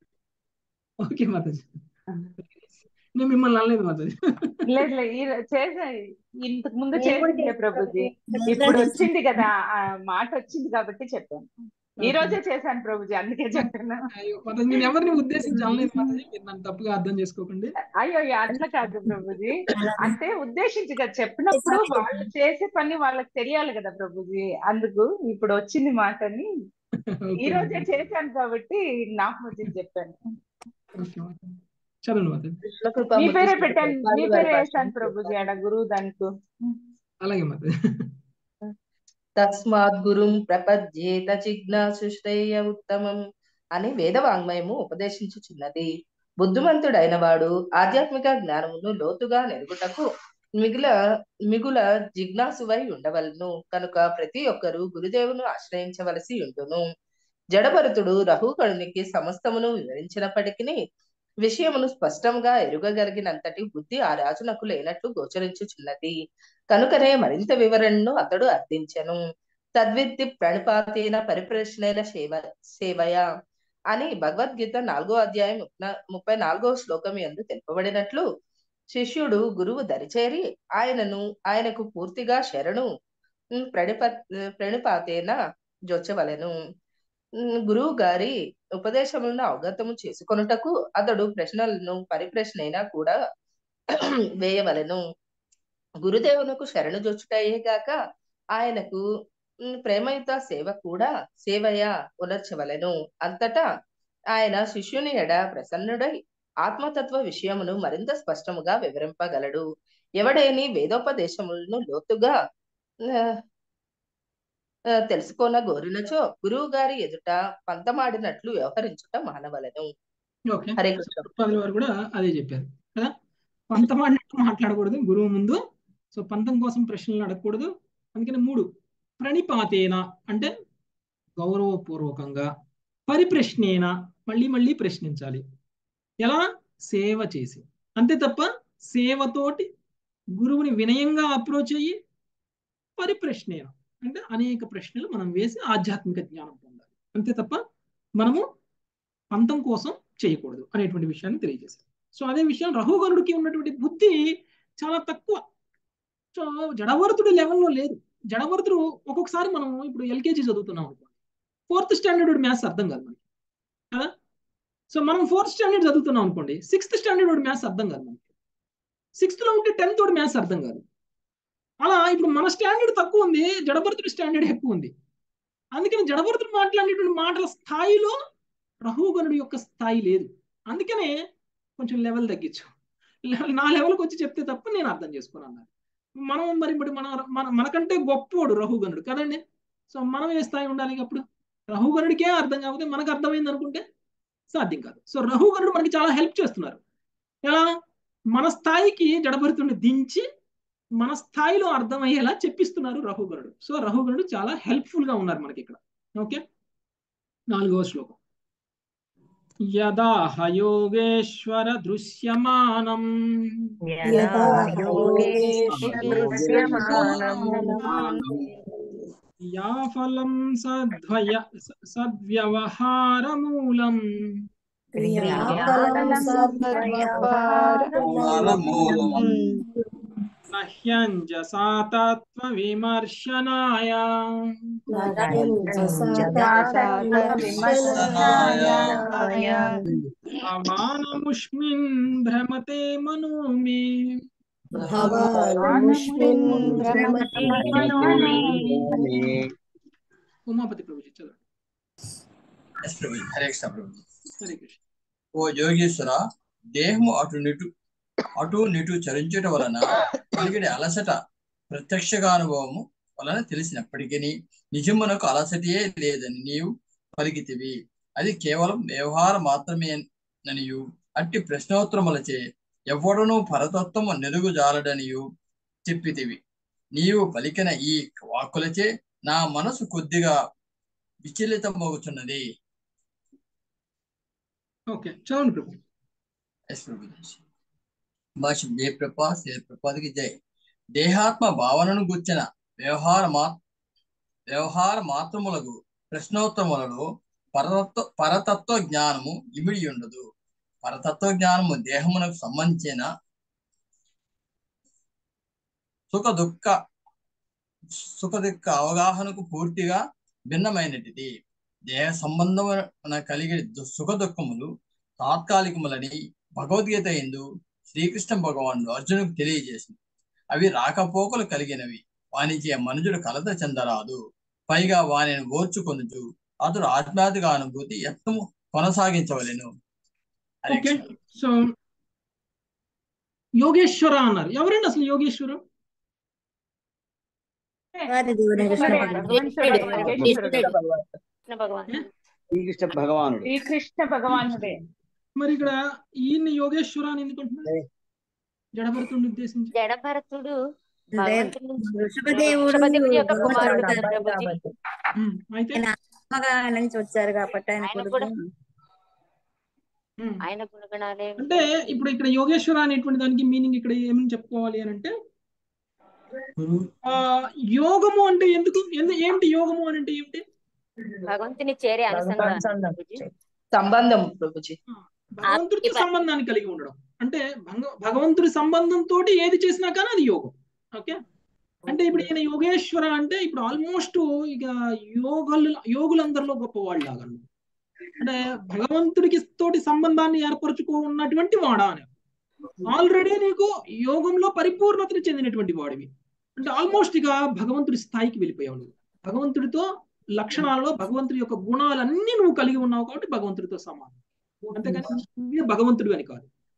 ఓకే మాతాజీ నేను మిమ్మల్ని అనలేదు మాతాజీ లేదు లేదు ఈ రో- చేసా ఇంతకు ముందు చేసిందే ప్రభుజీ ఇప్పుడు వచ్చింది కదా ఆ మాట వచ్చింది కాబట్టి చెప్పాను ఈ రోజే చేశాను ప్రభుజీ అందుకే చెప్పాను అయ్యో మాతాజీ నేను ఎవరిని ఉద్దేశించి అనలేదు మాతాజీ మీరు నన్ను తప్పుగా అర్థం చేసుకోకండి అయ్యో అయ్యో, అట్లా కాదు ప్రభుజీ అంటే ఉద్దేశించి కదా చెప్పినప్పుడు వాళ్ళు చేసే పని వాళ్ళకి తెలియాలి కదా ప్రభుజీ అందుకు ఇప్పుడు వచ్చింది మాట అని ఈ ఓకే రోజే చేశాను కాబట్టి నాకు వచ్చింది చెప్పాను ఓకే మాతాజీ చదవండి మాతాజీ కృష్ణ కృపా మీ పేరే ముద్దు పెట్టాను మీ స్వామి వారి పేరే భాషను వేసాను ప్రభుజీ ఆడ గురువు దానికి అలాగే మాతాజీ తస్మాత్ గురుం ప్రపద్యేత జిజ్ఞాసు శ్రేయ ఉత్తమం అని వేద వాంగ్మయము ఉపదేశించుచున్నది బుద్ధిమంతుడైన వాడు ఆధ్యాత్మిక జ్ఞానమును లోతుగా నెరుగుటకు మిగుల మిగుల జిజ్ఞాసువై ఉండవలను కనుక ప్రతి ఒక్కరూ గురుదేవును ఆశ్రయించవలసి ఉండును జడభరతుడు రహుగణునికి సమస్తమును వివరించినప్పటికీ విషయమును స్పష్టంగా ఎరుగగలిగినంతటి బుద్ధి ఆ రాజునకు లేనట్లు గోచరించుచున్నది కనుకనే మరింత వివరణను అతడు అర్థించెను తద్విద్ది ప్రణిపాతేన పరిప్రశ్నైన సేవ సేవయ అని భగవద్గీత నాలుగో అధ్యాయం ముప్న- ముప్పై నాలుగో శ్లోకం ఎందు తెలుపబడినట్లు శిష్యుడు గురువు దరిచేరి ఆయనను ఆయనకు పూర్తిగా శరణు ఉమ్, ప్రణిప ప్రణిపాతేన జొచ్చవలెను ఉమ్, గురువు గారి ఉపదేశములను అవగతము చేసుకొనుటకు అతడు ప్రశ్నలను పరిప్రశ్నైనా కూడా వేయవలెను గురుదేవునకు శరణు జొచ్చుటయే గాక ఆయనకు ఉమ్, ప్రేమయుత సేవ కూడా సేవయ ఉనర్చవలెను అంతటా ఆయన శిష్యుని ఎడ ప్రసన్నుడై ఆత్మతత్వ విషయమును మరింత స్పష్టముగా వివరింపగలడు ఎవడేని వేదోపదేశములను లోతుగా ఆ, ఆ, తెలుసుకోన గోరినచో గురువు గారి ఎదుట పంతమాడినట్లు వ్యవహరించుట మానవలను ఓకే హరే కృష్ణ పదుల వారు కూడా అదే చెప్పారు కదా పంతం ఆడినట్టు మాట్లాడకూడదు గురువు ముందు సో పంతం కోసం ప్రశ్నలు అడగకూడదు అందుకని మూడు ప్రణిపాతేన అంటే గౌరవపూర్వకంగా పరిప్రశ్నేన మళ్ళీ మళ్ళీ ప్రశ్నించాలి ఎలా సేవ చేసి అంతే తప్ప సేవతోటి గురువుని వినయంగా అప్రోచ్ అయ్యి పరిప్రశ్నేన అంటే అనేక ప్రశ్నలు మనం వేసి ఆధ్యాత్మిక జ్ఞానం పొందాలి అంతే తప్ప మనము పంతం కోసం చేయకూడదు అనేటువంటి విషయాన్ని తెలియజేశారు సో అదే విషయం రఘుగరుడికి ఉన్నటువంటి బుద్ధి చాలా తక్కువ సో జడభరతుడి లెవెల్లో లేదు జడభరతుడు ఒక్కొక్కసారి మనం ఇప్పుడు ఎల్కేజీ చదువుతున్నాం అనుకోండి ఫోర్త్ స్టాండర్డ్ మ్యాథ్స్ అర్థం కాదు మనకి కదా సో మనం ఫోర్త్ స్టాండర్డ్ చదువుతున్నాం అనుకోండి సిక్స్త్ స్టాండర్డ్ మ్యాథ్స్ అర్థం కాదు మనకి సిక్స్త్ లో ఉంటే టెన్త్ తోటి మ్యాథ్స్ అర్థం కాదు అలా ఇప్పుడు మన స్టాండర్డ్ తక్కువ ఉంది జడభరతుడి స్టాండర్డ్ ఎక్కువ ఉంది అందుకని జడభరతుడు మాట్లాడేటువంటి మాటల స్థాయిలో రఘుగణుడి యొక్క స్థాయి లేదు అందుకనే కొంచెం లెవెల్ తగ్గించు లెవెల్ నా లెవెల్కి వచ్చి చెప్తే తప్ప నేను అర్థం చేసుకుని అన్నారు మనం మరి ఇప్పుడు మన మన మనకంటే గొప్పోడు రఘుగణుడు కదండి సో మనం ఏ స్థాయి ఉండాలి అప్పుడు రఘుగణుడికే అర్థం కాకపోతే మనకు అర్థమైంది అనుకుంటే సాధ్యం కాదు సో రఘుగణుడు మనకి చాలా హెల్ప్ చేస్తున్నారు ఎలా మన స్థాయికి జడభరితుడిని దించి మన స్థాయిలో అర్థమయ్యేలా చెప్పిస్తున్నారు రఘుగణుడు సో రఘుగణుడు చాలా హెల్ప్ఫుల్ గా ఉన్నారు మనకి ఇక్కడ ఓకే నాలుగవ శ్లోకం యదా యోగేశ్వర దృశ్యమానం యదా యా ఫలం సద్వయ సద్వ్యవహారమూలం నహ్యంజసా తత్వ విమర్శనాయ అమానముష్మిన్ భ్రమతే మనో మే ఉమాపతి ప్రభుజీ చదవండి ఎస్ ప్రభుజీ హరే కృష్ణ ప్రభుజీ హరే కృష్ణ ఓ యోగేశ్వర దేహము అటు నిటు అటు నిటు చరించుట వలన కలిగిన అలసట ప్రత్యక్షగా అనుభవము వలన తెలిసినప్పటికీ నిజమునకు అలసటయే లేదని నీవు పలికితివి అది కేవలం వ్యవహార మాత్రమే ననియు అట్టి ప్రశ్నోత్తరములచే ఎవడనూ పరతత్వము నెరుగు జాలడనియు చెప్పితివి నీవు పలికిన ఈ వాక్కులచే నా మనసు కొద్దిగా విచలితమవుతున్నది ఓకే చదవండి ప్రభు ఎస్ ప్రభుజీ భాష జయప్రపా శ్రీప్రపాదికి జై దేహాత్మ భావనను గుర్చిన వ్యవహార మా వ్యవహార మాత్రములకు ప్రశ్నోత్తరములలో పరతత్వ పరతత్వ జ్ఞానము ఇమిడి ఉండదు పరతత్వ జ్ఞానము దేహమునకు సంబంధించిన సుఖ దుఃఖ సుఖ దుఃఖ అవగాహనకు పూర్తిగా భిన్నమైనటిది దేహ సంబంధమున కలిగే దు- సుఖ దుఃఖములు తాత్కాలికములని భగవద్గీత ఎందు శ్రీకృష్ణ భగవానుడు అర్జునుకు తెలియజేసింది అవి రాకపోకలు కలిగినవి వానిచే మనుజుడు కలత చెందరాదు పైగా వానిని ఓర్చుకొనుచు అతడు ఆత్మాధిక అనుభూతి ఎత్తము కొనసాగించవలెను హరే ఓకే కృష్ణ. సో యోగేశ్వర అన్నారు ఎవరండి అసలు యోగేశ్వరు శ్రీకృష్ణ భగవానుడు శ్రీకృష్ణ భగవానుడే మరి ఇక్కడ ఈయన యోగేశ్వర అని ఎందుకు అంటున్నారు జడభరతుడిని ఉద్దేశించి జడభరతుడు అంటే భగవంతుని వృషభదేవుడు వృషభదేవుని యొక్క భగవంతుడు కుమారుడు కదా అబ్బాయి ప్రభుజీ కాబట్టి ఉమ్, అయితే ఆయన ఆత్మగా నుంచి వచ్చారు కాబట్టి ఆయన ఆయన కొడుకు కూడా ఉమ్, ఆయన గుణగణాలే అంటే ఇప్పుడు ఇక్కడ యోగేశ్వర అనేటువంటి దానికి మీనింగ్ ఇక్కడ ఏమని చెప్పుకోవాలి అని అంటే ఆ యోగము అంటే ఎందుకు ఎందు ఏమిటి యోగము అని అంటే ఏమిటి భగవంతుని చేరే అనుసంధానం ప్రభుజీ సంబంధం ప్రభుజీ భగవంతుడితో ఆత్మీయ- సంబంధాన్ని కలిగి ఉండడం అంటే భగ- భగవంతుడి సంబంధంతో ఏది చేసినా కానీ అది యోగం ఓకే అంటే ఇప్పుడు ఈయన యోగేశ్వర అంటే ఇప్పుడు ఆల్మోస్ట్ ఇక యోగులు యోగులందరిలో గొప్పవాళ్ళు లాగా అన్నమాట. అంటే భగవంతుడికి తోటి సంబంధాన్ని ఏర్పరచుకున్నటువంటి వాడా అని ఆల్రెడీ నీకు యోగంలో పరిపూర్ణతను చెందినటువంటి వాడివి అంటే ఆల్మోస్ట్ ఇక భగవంతుడి స్థాయికి వెళ్ళిపోయావు నువ్వు భగవంతుడితో లక్షణాలలో భగవంతుడి యొక్క గుణాలన్నీ నువ్వు కలిగి ఉన్నావు కాబట్టి భగవంతుడితో సమానం అంతేకాని నువ్వే భగవంతుడు అని కాదు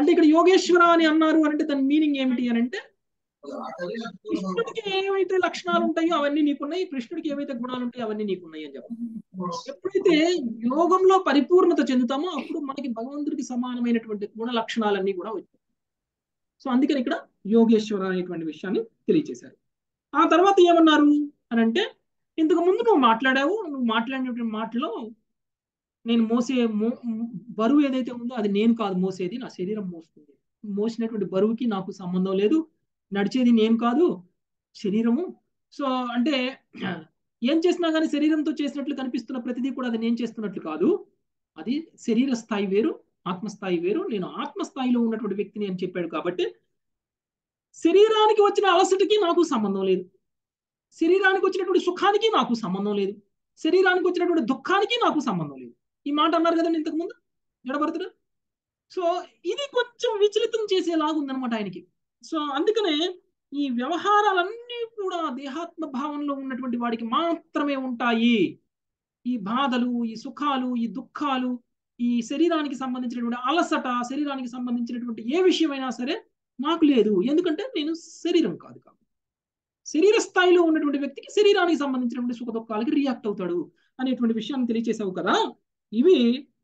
అంటే ఇక్కడ యోగేశ్వర అని అన్నారు అంటే దాని మీనింగ్ ఏమిటి అని అంటే కృష్ణుడికి ఏవైతే లక్షణాలు ఉంటాయో అవన్నీ నీకున్నాయి కృష్ణుడికి ఏవైతే గుణాలు ఉంటాయో అవన్నీ నీకున్నాయి అని చెప్పాలి ఎప్పుడైతే యోగంలో పరిపూర్ణత చెందుతామో అప్పుడు మనకి భగవంతుడికి సమానమైనటువంటి గుణ లక్షణాలన్నీ కూడా వచ్చాయి సో అందుకని ఇక్కడ యోగేశ్వర అనేటువంటి విషయాన్ని తెలియజేశారు ఆ తర్వాత ఏమన్నారు అని అంటే ఇంతకు ముందు నువ్వు మాట్లాడావు నువ్వు మాట్లాడినటువంటి మాటలో నేను మోసే మో బరువు ఏదైతే ఉందో అది నేను కాదు మోసేది నా శరీరం మోస్తుంది మోసినటువంటి బరువుకి నాకు సంబంధం లేదు నడిచేది నేను కాదు శరీరము సో అంటే ఏం చేసినా కానీ శరీరంతో చేసినట్లు కనిపిస్తున్న ప్రతిదీ కూడా అది నేను చేస్తున్నట్లు కాదు అది శరీర స్థాయి వేరు ఆత్మస్థాయి వేరు నేను ఆత్మస్థాయిలో ఉన్నటువంటి వ్యక్తిని అని చెప్పాడు కాబట్టి శరీరానికి వచ్చిన అలసటకి నాకు సంబంధం లేదు శరీరానికి వచ్చినటువంటి సుఖానికి నాకు సంబంధం లేదు శరీరానికి వచ్చినటువంటి దుఃఖానికి నాకు సంబంధం లేదు ఈ మాట అన్నారు కదండి ఇంతకు ముందు జడభరతుడు సో ఇది కొంచెం విచలితం చేసేలాగుందనమాట ఆయనకి సో అందుకనే ఈ వ్యవహారాలన్నీ కూడా దేహాత్మ భావంలో ఉన్నటువంటి వాడికి మాత్రమే ఉంటాయి ఈ బాధలు ఈ సుఖాలు ఈ దుఃఖాలు ఈ శరీరానికి సంబంధించినటువంటి అలసట శరీరానికి సంబంధించినటువంటి ఏ విషయమైనా సరే నాకు లేదు ఎందుకంటే నేను శరీరం కాదు కాబట్టి శరీర స్థాయిలో ఉన్నటువంటి వ్యక్తికి శరీరానికి సంబంధించినటువంటి సుఖ దుఃఖాలకి రియాక్ట్ అవుతాడు అనేటువంటి విషయాన్ని తెలియచేసావు కదా ఇవి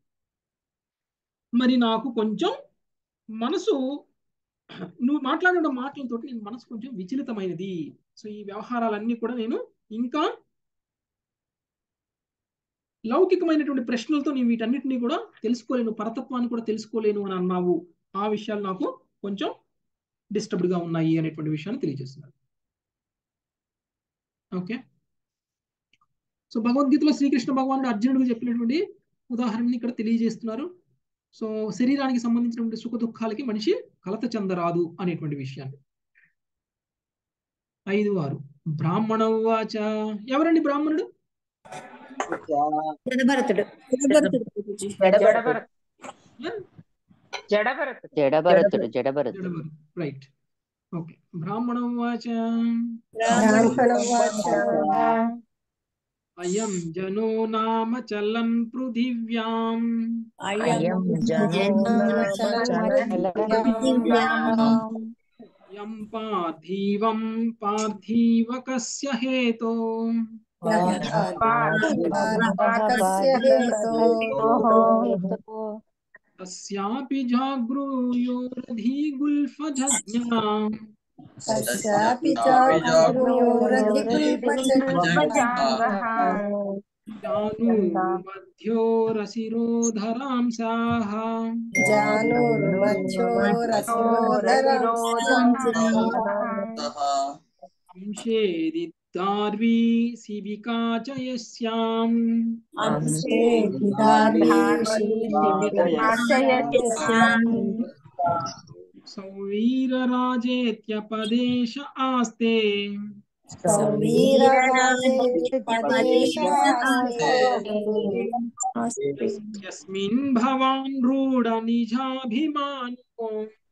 మరి నాకు కొంచెం మనసు నువ్వు మాట్లాడిన మాటలతో నేను మనసు కొంచెం విచలితమైనది సో ఈ వ్యవహారాలన్నీ కూడా నేను ఇంకా లౌకికమైనటువంటి ప్రశ్నలతో నేను వీటన్నిటిని కూడా తెలుసుకోలేను పరతత్వాన్ని కూడా తెలుసుకోలేను అని అన్నావు ఆ విషయాలు నాకు కొంచెం డిస్టర్బ్డ్ గా ఉన్నాయి అనేటువంటి విషయాన్ని తెలియజేస్తున్నారు ఓకే సో భగవద్గీతలో శ్రీకృష్ణ భగవానుడు అర్జునుడికి చెప్పినటువంటి ఉదాహరణని ఇక్కడ తెలియజేస్తున్నారు సో శరీరానికి సంబంధించినటువంటి సుఖ దుఃఖాలకి మనిషి కలత చెందరాదు అనేటువంటి విషయాన్ని ఐదు ఆరు బ్రాహ్మణ వాచ ఎవరండి బ్రాహ్మణుడు జడభరతుడు జడభరతుడు జడభరతుడు జడభరతుడు జడభరతుడు రైట్ ఓకే బ్రాహ్మణ వాచ అయం జనో నామ చలన్ పృథివ్యాం అయం యం పార్థివం పార్థివకస్య హేతో తస్యాపి జాగృయోరధిగుల్ఫజజ్ఞా తస్యాపి జానుమధ్యోరసిరోధరాంసాః అంశేదిద్దార్వీ శిబికా చ యస్యాం సౌవీరరాజేత్యపదేశ ఆస్తే యస్మిన్ భవాన్ రూఢ నిజాభిమానో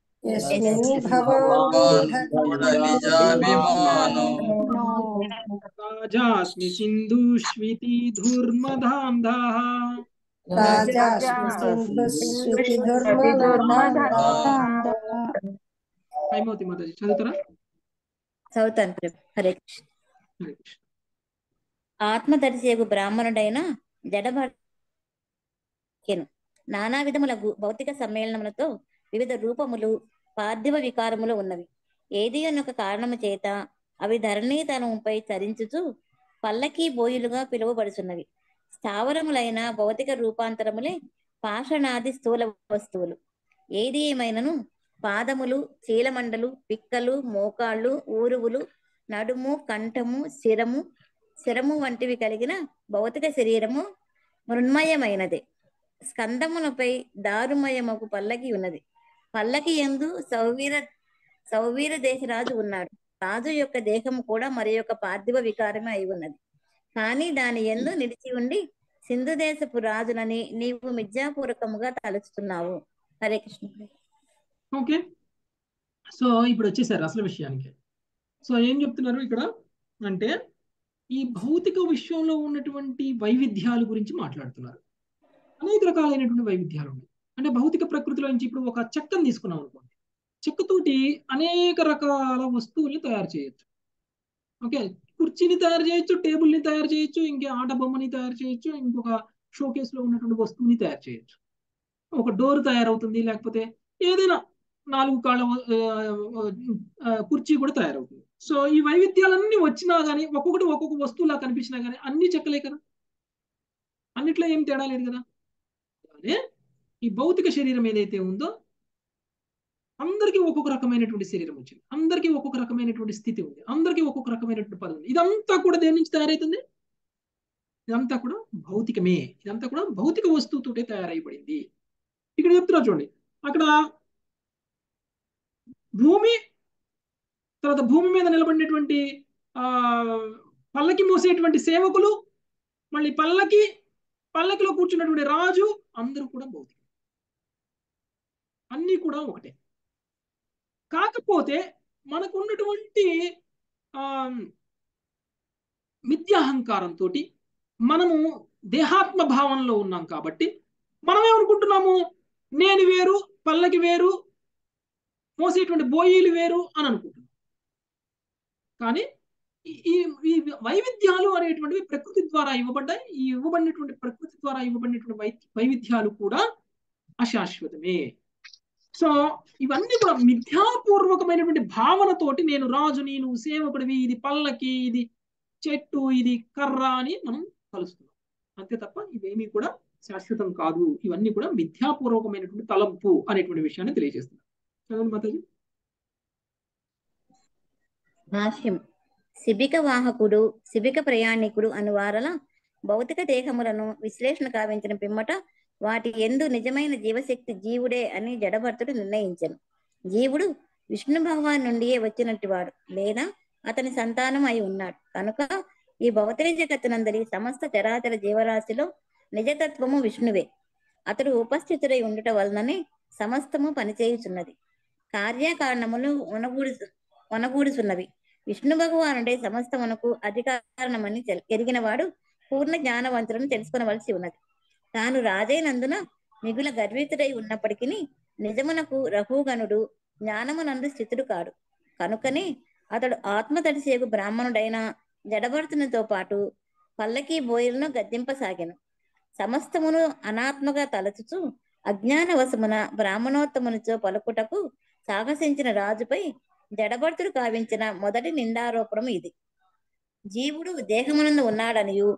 రాజాస్మి సింధుష్వితి ధూర్మధాంధాః హైమవతి మాతాజీ చదువుతారా చదువుతాను ప్రభు. హరే కృష్ణ హరే కృష్ణ. ఆత్మదర్శియగు బ్రాహ్మణుడైన జడభర్కెను నానా విధముల గు- భౌతిక సమ్మేళనములతో వివిధ రూపములు పార్థివ వికారములు ఉన్నవి ఏది ఒక కారణము చేత అవి ధరణీతనముపై చరించుచు పల్లకి బోయులుగా పిలువబడుచున్నవి స్థావరములైన భౌతిక రూపాంతరములే పాషణాది స్థూల వస్తువులు ఏది ఏమైనను పాదములు చీలమండలు పిక్కలు మోకాళ్ళు ఊరువులు నడుము కంఠము శిరము శిరము వంటివి కలిగిన భౌతిక శరీరము మృన్మయమైనది స్కందములపై దారుమయమకు పల్లకి ఉన్నది పల్లకి ఎందు సౌవీర సౌవీర దేశరాజు ఉన్నాడు రాజు యొక్క దేహము కూడా మరి యొక్క పార్థివ వికారమే అయి ఉన్నది కానీ దాని ఎందు నిలిచి ఉండి సింధు దేశపు రాజులని నీవు మిథ్యాపూర్వకముగా తలుచుతున్నావు హరే కృష్ణ ఓకే సో ఇప్పుడు వచ్చేసారు అసలు విషయానికి సో ఏం చెప్తున్నారు ఇక్కడ అంటే ఈ భౌతిక విశ్వంలో ఉన్నటువంటి వైవిధ్యాల గురించి మాట్లాడుతున్నారు అనేక రకాలైనటువంటి వైవిధ్యాలు ఉన్నాయి అంటే భౌతిక ప్రకృతిలో నుంచి ఇప్పుడు ఒక చెక్కను తీసుకున్నాం అనుకోండి చెక్కతోటి అనేక రకాల వస్తువుల్ని తయారు చేయొచ్చు ఓకే కుర్చీని తయారు చేయొచ్చు టేబుల్ని తయారు చేయొచ్చు ఇంకే ఆట బొమ్మని తయారు చేయొచ్చు ఇంకొక షోకేస్ లో ఉన్నటువంటి వస్తువుని తయారు చేయొచ్చు ఒక డోర్ తయారవుతుంది లేకపోతే ఏదైనా నాలుగు కాళ్ళ కుర్చీ కూడా తయారవుతుంది సో ఈ వైవిధ్యాలన్నీ వచ్చినా కానీ ఒక్కొక్కటి ఒక్కొక్క వస్తువులా కనిపించినా కానీ అన్ని చెక్కలే కదా అన్నిట్లో ఏం తేడా లేదు కదా అదే ఈ భౌతిక శరీరం ఏదైతే ఉందో అందరికీ ఒక్కొక్క రకమైనటువంటి శరీరం వచ్చింది అందరికీ ఒక్కొక్క రకమైనటువంటి స్థితి ఉంది అందరికీ ఒక్కొక్క రకమైనటువంటి పదవి ఉంది ఇదంతా కూడా దేని నుంచి తయారవుతుంది ఇదంతా కూడా భౌతికమే ఇదంతా కూడా భౌతిక వస్తువుతోటే తయారైపడింది ఇక్కడ చెప్తున్నా చూడండి అక్కడ భూమి తర్వాత భూమి మీద నిలబడినటువంటి ఆ పల్లకి మోసేటువంటి సేవకులు మళ్ళీ పల్లకి పల్లకిలో కూర్చున్నటువంటి రాజు అందరూ కూడా భౌతికం అన్నీ కూడా ఒకటే కాకపోతే మనకు ఉన్నటువంటి ఆ మిథ్యాహంకారంతో మనము దేహాత్మ భావంలో ఉన్నాం కాబట్టి మనం ఏమనుకుంటున్నాము నేను వేరు పల్లకి వేరు మోసేటువంటి బోయిలు వేరు అని అనుకుంటున్నాం కానీ ఈ ఈ వైవిధ్యాలు అనేటువంటివి ప్రకృతి ద్వారా ఇవ్వబడ్డాయి ఈ ఇవ్వబడినటువంటి ప్రకృతి ద్వారా ఇవ్వబడినటువంటి వై వైవిధ్యాలు కూడా అశాశ్వతమే సో ఇవన్నీ కూడా మిథ్యాపూర్వకమైనటువంటి భావనతోటి నేను రాజుని నువ్వు సేవకుడివి ఇది పల్లకి ఇది చెట్టు ఇది కర్ర అని మనం కలుస్తున్నాం అంతే తప్ప ఇవేమీ కూడా శాశ్వతం కాదు ఇవన్నీ కూడా మిథ్యాపూర్వకమైనటువంటి తలంపు అనేటువంటి విషయాన్ని తెలియజేస్తున్నారు చదవండి మాతాజీ భాష్యం శిబిక వాహకుడు శిబిక ప్రయాణికుడు అను వారల భౌతిక దేహములను విశ్లేషణ కావించిన పిమ్మట వాటి ఎందు నిజమైన జీవశక్తి జీవుడే అని జడభర్తుడు నిర్ణయించను జీవుడు విష్ణు భగవాన్ నుండియే వచ్చినట్టు వాడు లేదా అతని సంతానం అయి ఉన్నాడు కనుక ఈ భౌతిక జగత్తునందరి సమస్త చరాచర జీవరాశిలో నిజతత్వము విష్ణువే అతడు ఉపస్థితుడై ఉండుట వలననే సమస్తము పనిచేయుచున్నది కార్యకారణములు వనగూడి వనగూడుచున్నవి విష్ణు భగవానుడే సమస్తమునకు అధికారణమని ఎరిగిన వాడు పూర్ణ జ్ఞానవంతులను తెలుసుకునవలసి ఉన్నది తాను రాజైనందున మిగుల గర్వితుడై ఉన్నప్పటికీ నిజమునకు రఘుగణుడు జ్ఞానమునందు స్థితుడు కాడు కనుకనే అతడు ఆత్మ తడిసేగు బ్రాహ్మణుడైన జడభర్తునితో పాటు పల్లకి బోయిలను గద్దింపసాగాను సమస్తమును అనాత్మగా తలచుచు అజ్ఞానవశమున బ్రాహ్మణోత్తమునితో పలుకుటకు సాహసించిన రాజుపై జడభర్తుడు కావించిన మొదటి నిందారోపణం ఇది జీవుడు దేహమునందు ఉన్నాడనియు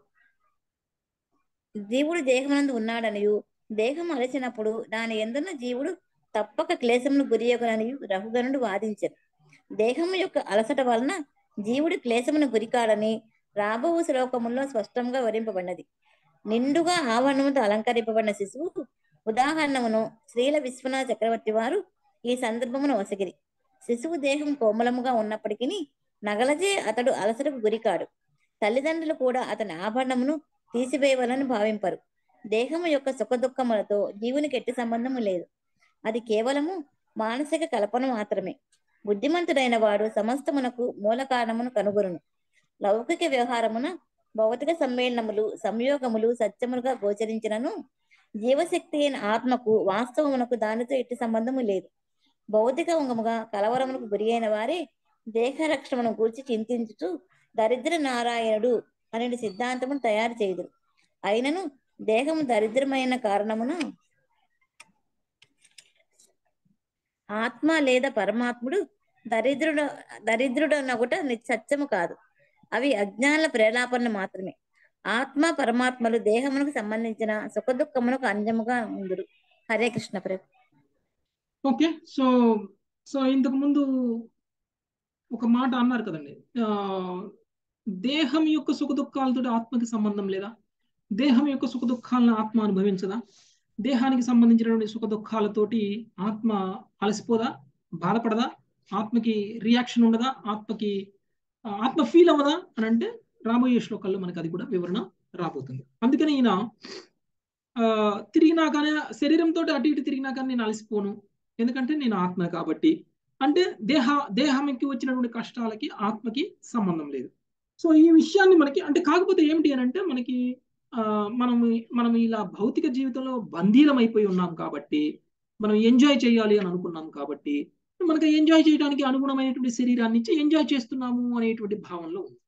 జీవుడు దేహమునందు ఉన్నాడనియు దేహం అలసినప్పుడు దాని ఎందున్న జీవుడు తప్పక క్లేశమును గురియగుననియు రఘుగణుడు వాదించను దేహము యొక్క అలసట వలన జీవుడు క్లేశమును గురికాడని రాబో శ్లోకములో స్పష్టంగా వరింపబడినది నిండుగా ఆవరణముతో అలంకరింపబడిన శిశువు ఉదాహరణమును శ్రీల విశ్వనాథ చక్రవర్తి వారు ఈ సందర్భమును వసగిరి శిశువు దేహం కోమలముగా ఉన్నప్పటికీ నగలజే అతడు అలసటకు గురికాడు తల్లిదండ్రులు కూడా అతని ఆభరణమును తీసివేయవలని భావింపరు దేహము యొక్క సుఖదుఖములతో జీవునికి ఎట్టి సంబంధము లేదు అది కేవలము మానసిక కల్పన మాత్రమే బుద్ధిమంతుడైన వాడు సమస్తమునకు మూల కారణమును కనుగొనును లౌకిక వ్యవహారమున భౌతిక సమ్మేళనములు సంయోగములు సత్యములుగా గోచరించినను జీవశక్తి అయిన ఆత్మకు వాస్తవమునకు దానితో ఎట్టి సంబంధము లేదు భౌతికముగా కలవరమునకు గురి అయిన వారే దేహరక్షణను గూర్చి చింతించుచు దరిద్ర నారాయణుడు అనే సిద్ధాంతమును తయారు చేయుదురు అయినను దేహము దరిద్రమైన కారణమున ఆత్మ లేదా పరమాత్ముడు దరిద్రుడు దరిద్రుడు అన్నగుట సత్యము కాదు అవి అజ్ఞానుల ప్రేలాపనలు మాత్రమే ఆత్మ పరమాత్మలు దేహమునకు సంబంధించిన సుఖదుఖమునకు అంజముగా ఉందురు హరే కృష్ణ ప్రభు ఓకే సో సో ఇంతకు ముందు ఒక మాట అన్నారు కదండి దేహం యొక్క సుఖ దుఃఖాలతో ఆత్మకి సంబంధం లేదా దేహం యొక్క సుఖ దుఃఖాలను ఆత్మ అనుభవించదా దేహానికి సంబంధించినటువంటి సుఖ దుఃఖాలతోటి ఆత్మ అలసిపోదా బాధపడదా ఆత్మకి రియాక్షన్ ఉండదా ఆత్మకి ఆత్మ ఫీల్ అవ్వదా అని అంటే రాబోయే శ్లోకాల్లో మనకి అది కూడా వివరణ రాబోతుంది అందుకని ఈయన తిరిగినా కానీ శరీరంతో అటు ఇటు తిరిగినా కానీ నేను అలసిపోను ఎందుకంటే నేను ఆత్మ కాబట్టి అంటే దేహ దేహానికి వచ్చినటువంటి కష్టాలకి ఆత్మకి సంబంధం లేదు సో ఈ విషయాన్ని మనకి అంటే కాకపోతే ఏమిటి అని అంటే మనకి ఆ, మనం మనం ఇలా భౌతిక జీవితంలో బందీలం అయిపోయి ఉన్నాం కాబట్టి మనం ఎంజాయ్ చేయాలి అని అనుకున్నాం కాబట్టి మనకి ఎంజాయ్ చేయడానికి అనుగుణమైనటువంటి శరీరాన్ని ఇచ్చి ఎంజాయ్ చేస్తున్నాము అనేటువంటి భావనలో ఉంది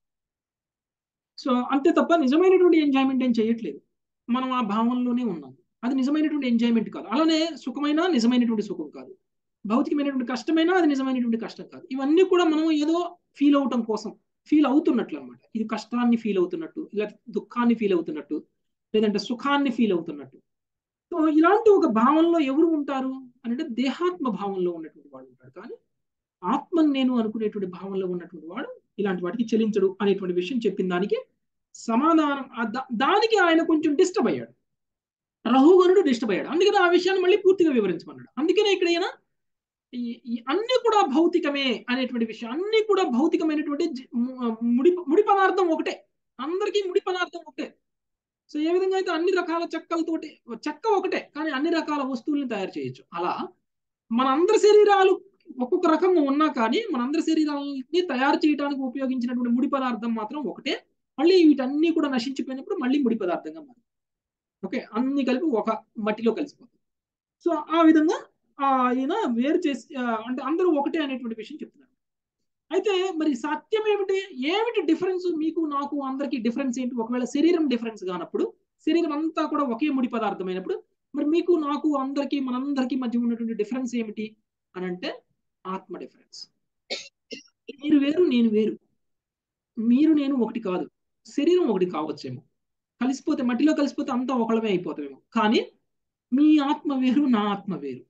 సో అంతే తప్ప నిజమైనటువంటి ఎంజాయ్మెంట్ ఏం చేయట్లేదు మనం ఆ భావనలోనే ఉన్నాం అది నిజమైనటువంటి ఎంజాయ్మెంట్ కాదు అలానే సుఖమైన నిజమైనటువంటి సుఖం కాదు భౌతికమైనటువంటి కష్టమైనా అది నిజమైనటువంటి కష్టం కాదు ఇవన్నీ కూడా మనం ఏదో ఫీల్ అవటం కోసం ఫీల్ అవుతున్నట్లు అనమాట ఇది కష్టాన్ని ఫీల్ అవుతున్నట్టు ఇలా దుఃఖాన్ని ఫీల్ అవుతున్నట్టు లేదంటే సుఖాన్ని ఫీల్ అవుతున్నట్టు సో ఇలాంటి ఒక భావనలో ఎవరు ఉంటారు అని అంటే దేహాత్మ భావంలో ఉన్నటువంటి వాడు ఉంటాడు కానీ ఆత్మ నేను అనుకునేటువంటి భావంలో ఉన్నటువంటి వాడు ఇలాంటి వాటికి చెల్లించడు అనేటువంటి విషయం చెప్పిన దానికి సమాధానం ఆ దా- దానికి ఆయన కొంచెం డిస్టర్బ్ అయ్యాడు రహుగనుడు డిస్టర్బ్ అయ్యాడు అందుకని ఆ విషయాన్ని మళ్ళీ పూర్తిగా వివరించమన్నాడు అందుకనే ఇక్కడ ఈయన ఈ ఈ అన్ని కూడా భౌతికమే అనేటువంటి విషయం అన్ని కూడా భౌతికమైనటువంటి జ- ము- ముడి ముడి పదార్థం ఒకటే అందరికీ ముడి పదార్థం ఒకటే సో ఏ విధంగా అయితే అన్ని రకాల చెక్కలతోటి చెక్క ఒకటే కానీ అన్ని రకాల వస్తువుల్ని తయారు చేయొచ్చు అలా మన అందరి శరీరాలు ఒక్కొక్క రకంగా ఉన్నా కానీ మన అందరి శరీరాలని తయారు చేయడానికి ఉపయోగించినటువంటి ముడి పదార్థం మాత్రం ఒకటే మళ్ళీ వీటన్ని కూడా నశించిపోయినప్పుడు మళ్ళీ ముడి పదార్థంగా మారుతుంది ఓకే అన్ని కలిపి ఒక మట్టిలో కలిసిపోతుంది సో ఆ విధంగా ఆయన వేరు చేసి ఆ, అంటే అందరూ ఒకటే అనేటువంటి విషయం చెప్తున్నారు అయితే మరి సత్యం ఏమిటి ఏమిటి డిఫరెన్స్ మీకు నాకు అందరికి డిఫరెన్స్ ఏంటి ఒకవేళ శరీరం డిఫరెన్స్ కానప్పుడు శరీరం అంతా కూడా ఒకే ముడి పదార్థమైనప్పుడు మరి మీకు నాకు అందరికి మనందరికి మధ్య ఉన్నటువంటి డిఫరెన్స్ ఏమిటి అని అంటే ఆత్మ డిఫరెన్స్ మీరు వేరు నేను వేరు మీరు నేను ఒకటి కాదు శరీరం ఒకటి కావచ్చేమో కలిసిపోతే మట్టిలో కలిసిపోతే అంతా ఒకళ్ళమే అయిపోతామేమో కానీ మీ ఆత్మ వేరు నా ఆత్మ వేరు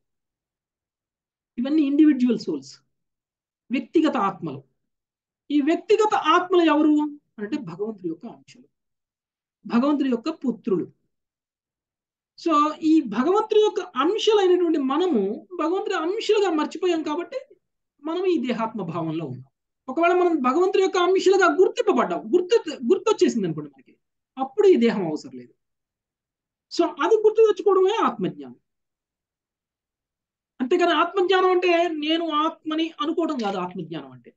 ఇవన్నీ ఇండివిజువల్ సోల్స్ వ్యక్తిగత ఆత్మలు ఈ వ్యక్తిగత ఆత్మలు ఎవరు అంటే భగవంతుడి యొక్క అంశలు భగవంతుడి యొక్క పుత్రులు సో ఈ భగవంతుడి యొక్క అంశలైనటువంటి మనము భగవంతుడి అంశలుగా మర్చిపోయాం కాబట్టి మనం ఈ దేహాత్మ భావంలో ఉన్నాం ఒకవేళ మనం భగవంతుడి యొక్క అంశలుగా గుర్తింపబడ్డాం గుర్తు గుర్తొచ్చేసింది అనుకోండి మనకి అప్పుడు ఈ దేహం అవసరం లేదు సో అది గుర్తు తెచ్చుకోవడమే ఆత్మజ్ఞానం అంతేకాని ఆత్మజ్ఞానం అంటే నేను ఆత్మని అనుకోవడం కాదు ఆత్మజ్ఞానం అంటే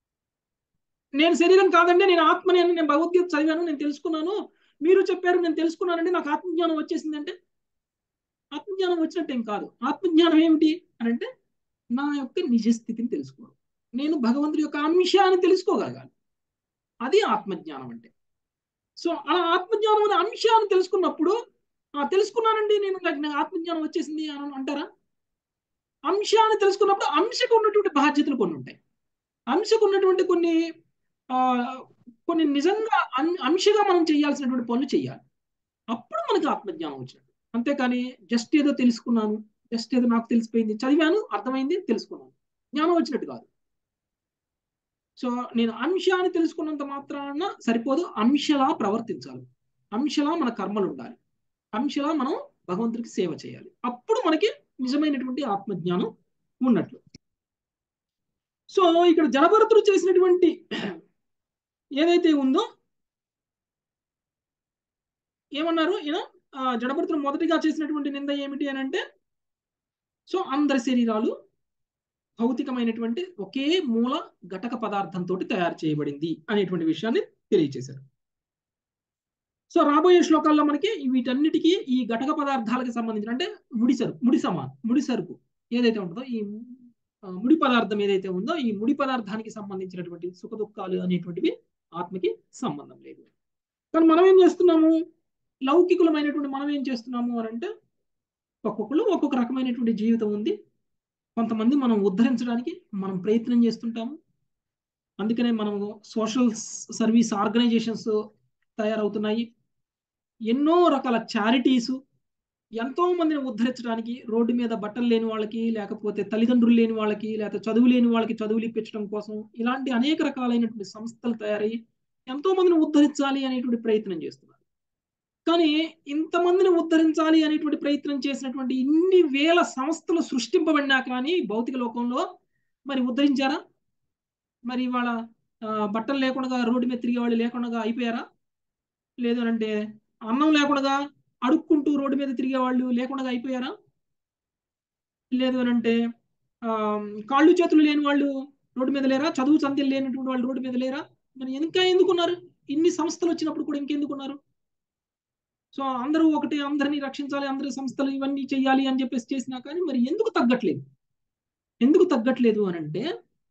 నేను శరీరం కాదండి నేను ఆత్మని అని నేను భగవద్గీత చదివాను నేను తెలుసుకున్నాను మీరు చెప్పారు నేను తెలుసుకున్నానండి నాకు ఆత్మజ్ఞానం వచ్చేసింది అంటే ఆత్మజ్ఞానం వచ్చినట్టు ఏం కాదు ఆత్మజ్ఞానం ఏమిటి అని అంటే నా యొక్క నిజస్థితిని తెలుసుకోవడం నేను భగవంతుడి యొక్క అంశాన్ని తెలుసుకోగలగాలి అది ఆత్మజ్ఞానం అంటే సో అలా ఆత్మజ్ఞానం అనే అంశాన్ని తెలుసుకున్నప్పుడు ఆ తెలుసుకున్నానండి నేను నాకు నాకు ఆత్మజ్ఞానం వచ్చేసింది అని అంటారా అంశాన్ని తెలుసుకున్నప్పుడు అంశకు ఉన్నటువంటి బాధ్యతలు కొన్ని ఉంటాయి అంశకు ఉన్నటువంటి కొన్ని ఆ కొన్ని నిజంగా అం- అంశగా మనం చేయాల్సినటువంటి పనులు చేయాలి అప్పుడు మనకి ఆత్మజ్ఞానం వచ్చినట్టు అంతేకాని జస్ట్ ఏదో తెలుసుకున్నాను జస్ట్ ఏదో నాకు తెలిసిపోయింది చదివాను అర్థమైంది తెలుసుకున్నాను జ్ఞానం వచ్చినట్టు కాదు సో నేను అంశాన్ని తెలుసుకున్నంత మాత్రాన సరిపోదు అంశలా ప్రవర్తించాలి అంశలా మన కర్మలు ఉండాలి అంశలా మనం భగవంతుడికి సేవ చేయాలి అప్పుడు మనకి నిజమైనటువంటి ఆత్మజ్ఞానం ఉన్నట్లు సో ఇక్కడ జనభరతుడు చేసినటువంటి ఏదైతే ఉందో ఏమన్నారు ఈయన ఆ, జడభరతుడు మొదటిగా చేసినటువంటి నింద ఏమిటి అని అంటే సో అందరి శరీరాలు భౌతికమైనటువంటి ఒకే మూల ఘటక పదార్థంతో తయారు చేయబడింది అనేటువంటి విషయాన్ని తెలియచేశారు సో రాబోయే శ్లోకాల్లో మనకి వీటన్నిటికీ ఈ ఘటక పదార్థాలకు సంబంధించిన అంటే ముడి సరుకు ముడి సమానం ముడి సరుకు ఏదైతే ఉంటుందో ఈ ఆ, ముడి పదార్థం ఏదైతే ఉందో ఈ ముడి పదార్థానికి సంబంధించినటువంటి సుఖ దుఃఖాలు అనేటువంటివి ఆత్మకి సంబంధం లేదు కానీ మనం ఏం చేస్తున్నాము లౌకికులమైనటువంటి మనం ఏం చేస్తున్నాము అని అంటే ఒక్కొక్కరు ఒక్కొక్క రకమైనటువంటి జీవితం ఉంది కొంతమంది మనం ఉద్ధరించడానికి మనం ప్రయత్నం చేస్తుంటాము అందుకనే మనం సోషల్ సర్వీస్ ఆర్గనైజేషన్స్ తయారవుతున్నాయి ఎన్నో రకాల చారిటీస్ ఎంతో మందిని ఉద్ధరించడానికి రోడ్డు మీద బట్టలు లేని వాళ్ళకి లేకపోతే తల్లిదండ్రులు లేని వాళ్ళకి లేకపోతే చదువు లేని వాళ్ళకి చదువులు ఇప్పించడం కోసం ఇలాంటి అనేక రకాలైనటువంటి సంస్థలు తయారయ్యి ఎంతో మందిని ఉద్ధరించాలి అనేటువంటి ప్రయత్నం చేస్తున్నారు కానీ ఇంతమందిని ఉద్ధరించాలి అనేటువంటి ప్రయత్నం చేసినటువంటి ఇన్ని వేల సంస్థలు సృష్టింపబడినా కానీ భౌతిక లోకంలో మరి ఉద్ధరించారా మరి వాళ్ళ బట్టలు లేకుండా రోడ్డు మీద తిరిగే వాళ్ళు లేకుండా అయిపోయారా లేదు అంటే అన్నం లేకుండా అడుక్కుంటూ రోడ్డు మీద తిరిగే వాళ్ళు లేకుండా అయిపోయారా లేదు అంటే కాళ్ళు చేతులు లేని వాళ్ళు రోడ్డు మీద లేరా చదువు సంధ్యలు లేనటువంటి వాళ్ళు రోడ్డు మీద లేరా మరి ఇంకా ఎందుకున్నారు ఇన్ని సంస్థలు వచ్చినప్పుడు కూడా ఇంకెందుకున్నారు సో అందరూ ఒకటి అందరినీ రక్షించాలి అందరి సంస్థలు ఇవన్నీ చేయాలి అని చెప్పేసి చేసినా కానీ మరి ఎందుకు తగ్గట్లేదు ఎందుకు తగ్గట్లేదు అని అంటే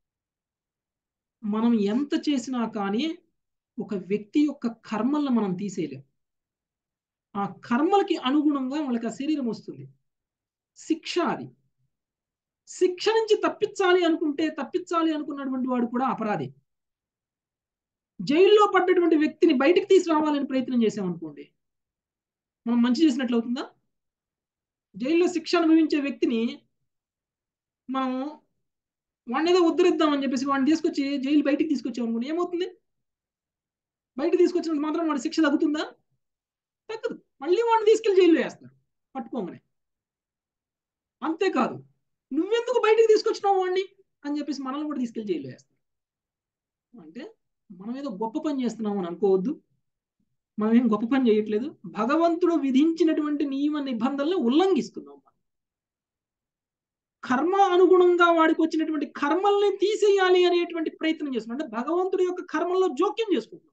మనం ఎంత చేసినా కానీ ఒక వ్యక్తి యొక్క కర్మలను మనం తీసేయలేం ఆ కర్మలకి అనుగుణంగా వాళ్ళకి ఆ శరీరం వస్తుంది శిక్ష అది శిక్ష నుంచి తప్పించాలి అనుకుంటే తప్పించాలి అనుకున్నటువంటి వాడు కూడా అపరాధి జైల్లో పడ్డటువంటి వ్యక్తిని బయటికి తీసుకురావాలని ప్రయత్నం చేసామనుకోండి మనం మంచి చేసినట్లు అవుతుందా జైల్లో శిక్ష అనుభవించే వ్యక్తిని మనం వాడిని ఏదో ఉద్ధరిద్దామని చెప్పేసి వాడిని తీసుకొచ్చి జైలు బయటికి తీసుకొచ్చాం అనుకోండి ఏమవుతుంది బయట తీసుకొచ్చినంత మాత్రం వాడి శిక్ష తగ్గుతుందా తగ్గదు మళ్ళీ వాడిని తీసుకెళ్లి జైల్లో వేస్తారు పట్టుకోగానే అంతేకాదు నువ్వెందుకు బయటికి తీసుకొచ్చినావు వాడిని అని చెప్పేసి మనల్ని కూడా తీసుకెళ్లి జైల్లో వేస్తారు అంటే మనం ఏదో గొప్ప పని చేస్తున్నాం అని అనుకోవద్దు మనం ఏం గొప్ప పని చేయట్లేదు భగవంతుడు విధించినటువంటి నియమ నిబంధనలు ఉల్లంఘిస్తున్నాం కర్మ అనుగుణంగా వాడికి వచ్చినటువంటి కర్మల్ని తీసేయాలి అనేటువంటి ప్రయత్నం చేస్తున్నాం అంటే భగవంతుడి యొక్క కర్మల్లో జోక్యం చేసుకుంటున్నాం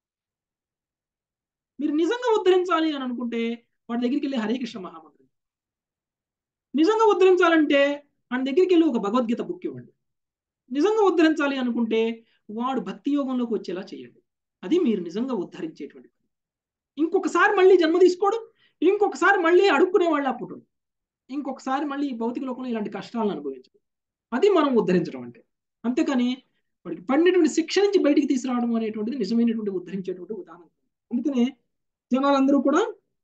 మీరు నిజంగా ఉద్ధరించాలి అని అనుకుంటే వాడి దగ్గరికి వెళ్ళి హరే కృష్ణ మహామంత్రి నిజంగా ఉద్ధరించాలంటే వాడి దగ్గరికి వెళ్ళి ఒక భగవద్గీత బుక్ ఇవ్వండి నిజంగా ఉద్ధరించాలి అనుకుంటే వాడు భక్తి యోగంలోకి వచ్చేలా చేయండి అది మీరు నిజంగా ఉద్ధరించేటువంటి ఇంకొకసారి మళ్ళీ జన్మ తీసుకోవడం ఇంకొకసారి మళ్ళీ అడుక్కునే వాళ్ళు అప్పుడు ఇంకొకసారి మళ్ళీ ఈ భౌతిక లోకంలో ఇలాంటి కష్టాలను అనుభవించడం అది మనం ఉద్ధరించడం అంటే అంతేకాని వాడికి పడినటువంటి శిక్ష నుంచి బయటికి తీసుకురావడం అనేటువంటిది నిజమైనటువంటి ఉద్ధరించేటువంటి ఉదాహరణ అందుకనే జనాలందరూ కూడా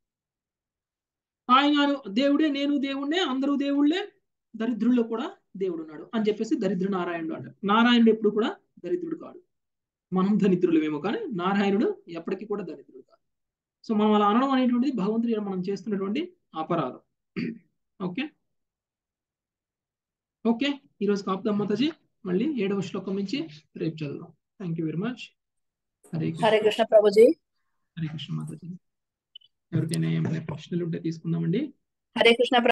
ఆయన దేవుడే నేను దేవుడే అందరూ దేవుళ్ళే దరిద్రుల్లో కూడా దేవుడు ఉన్నాడు అని చెప్పేసి దరిద్ర నారాయణుడు అంటారు నారాయణుడు ఎప్పుడు కూడా దరిద్రుడు కాడు మనం దరిద్రులమేమో కానీ నారాయణుడు ఎప్పటికీ కూడా దరిద్రుడు కాదు సో మనం అలా అనడం అనేటువంటిది భగవంతుడి మనం చేస్తున్నటువంటి అపరాధం ఓకే ఓకే ఈరోజు కాపుదాం మాతాజీ మళ్ళీ ఏడవ శ్లోకం నుంచి రేపు చదువుదాం thank you very much Hare Hare Krishna ప్రభుజీ హరే కృష్ణ మాతాజీ ఎవరికైనా ఏమైనా ప్రశ్నలు ఉంటే తీసుకుందామండి హరే కృష్ణ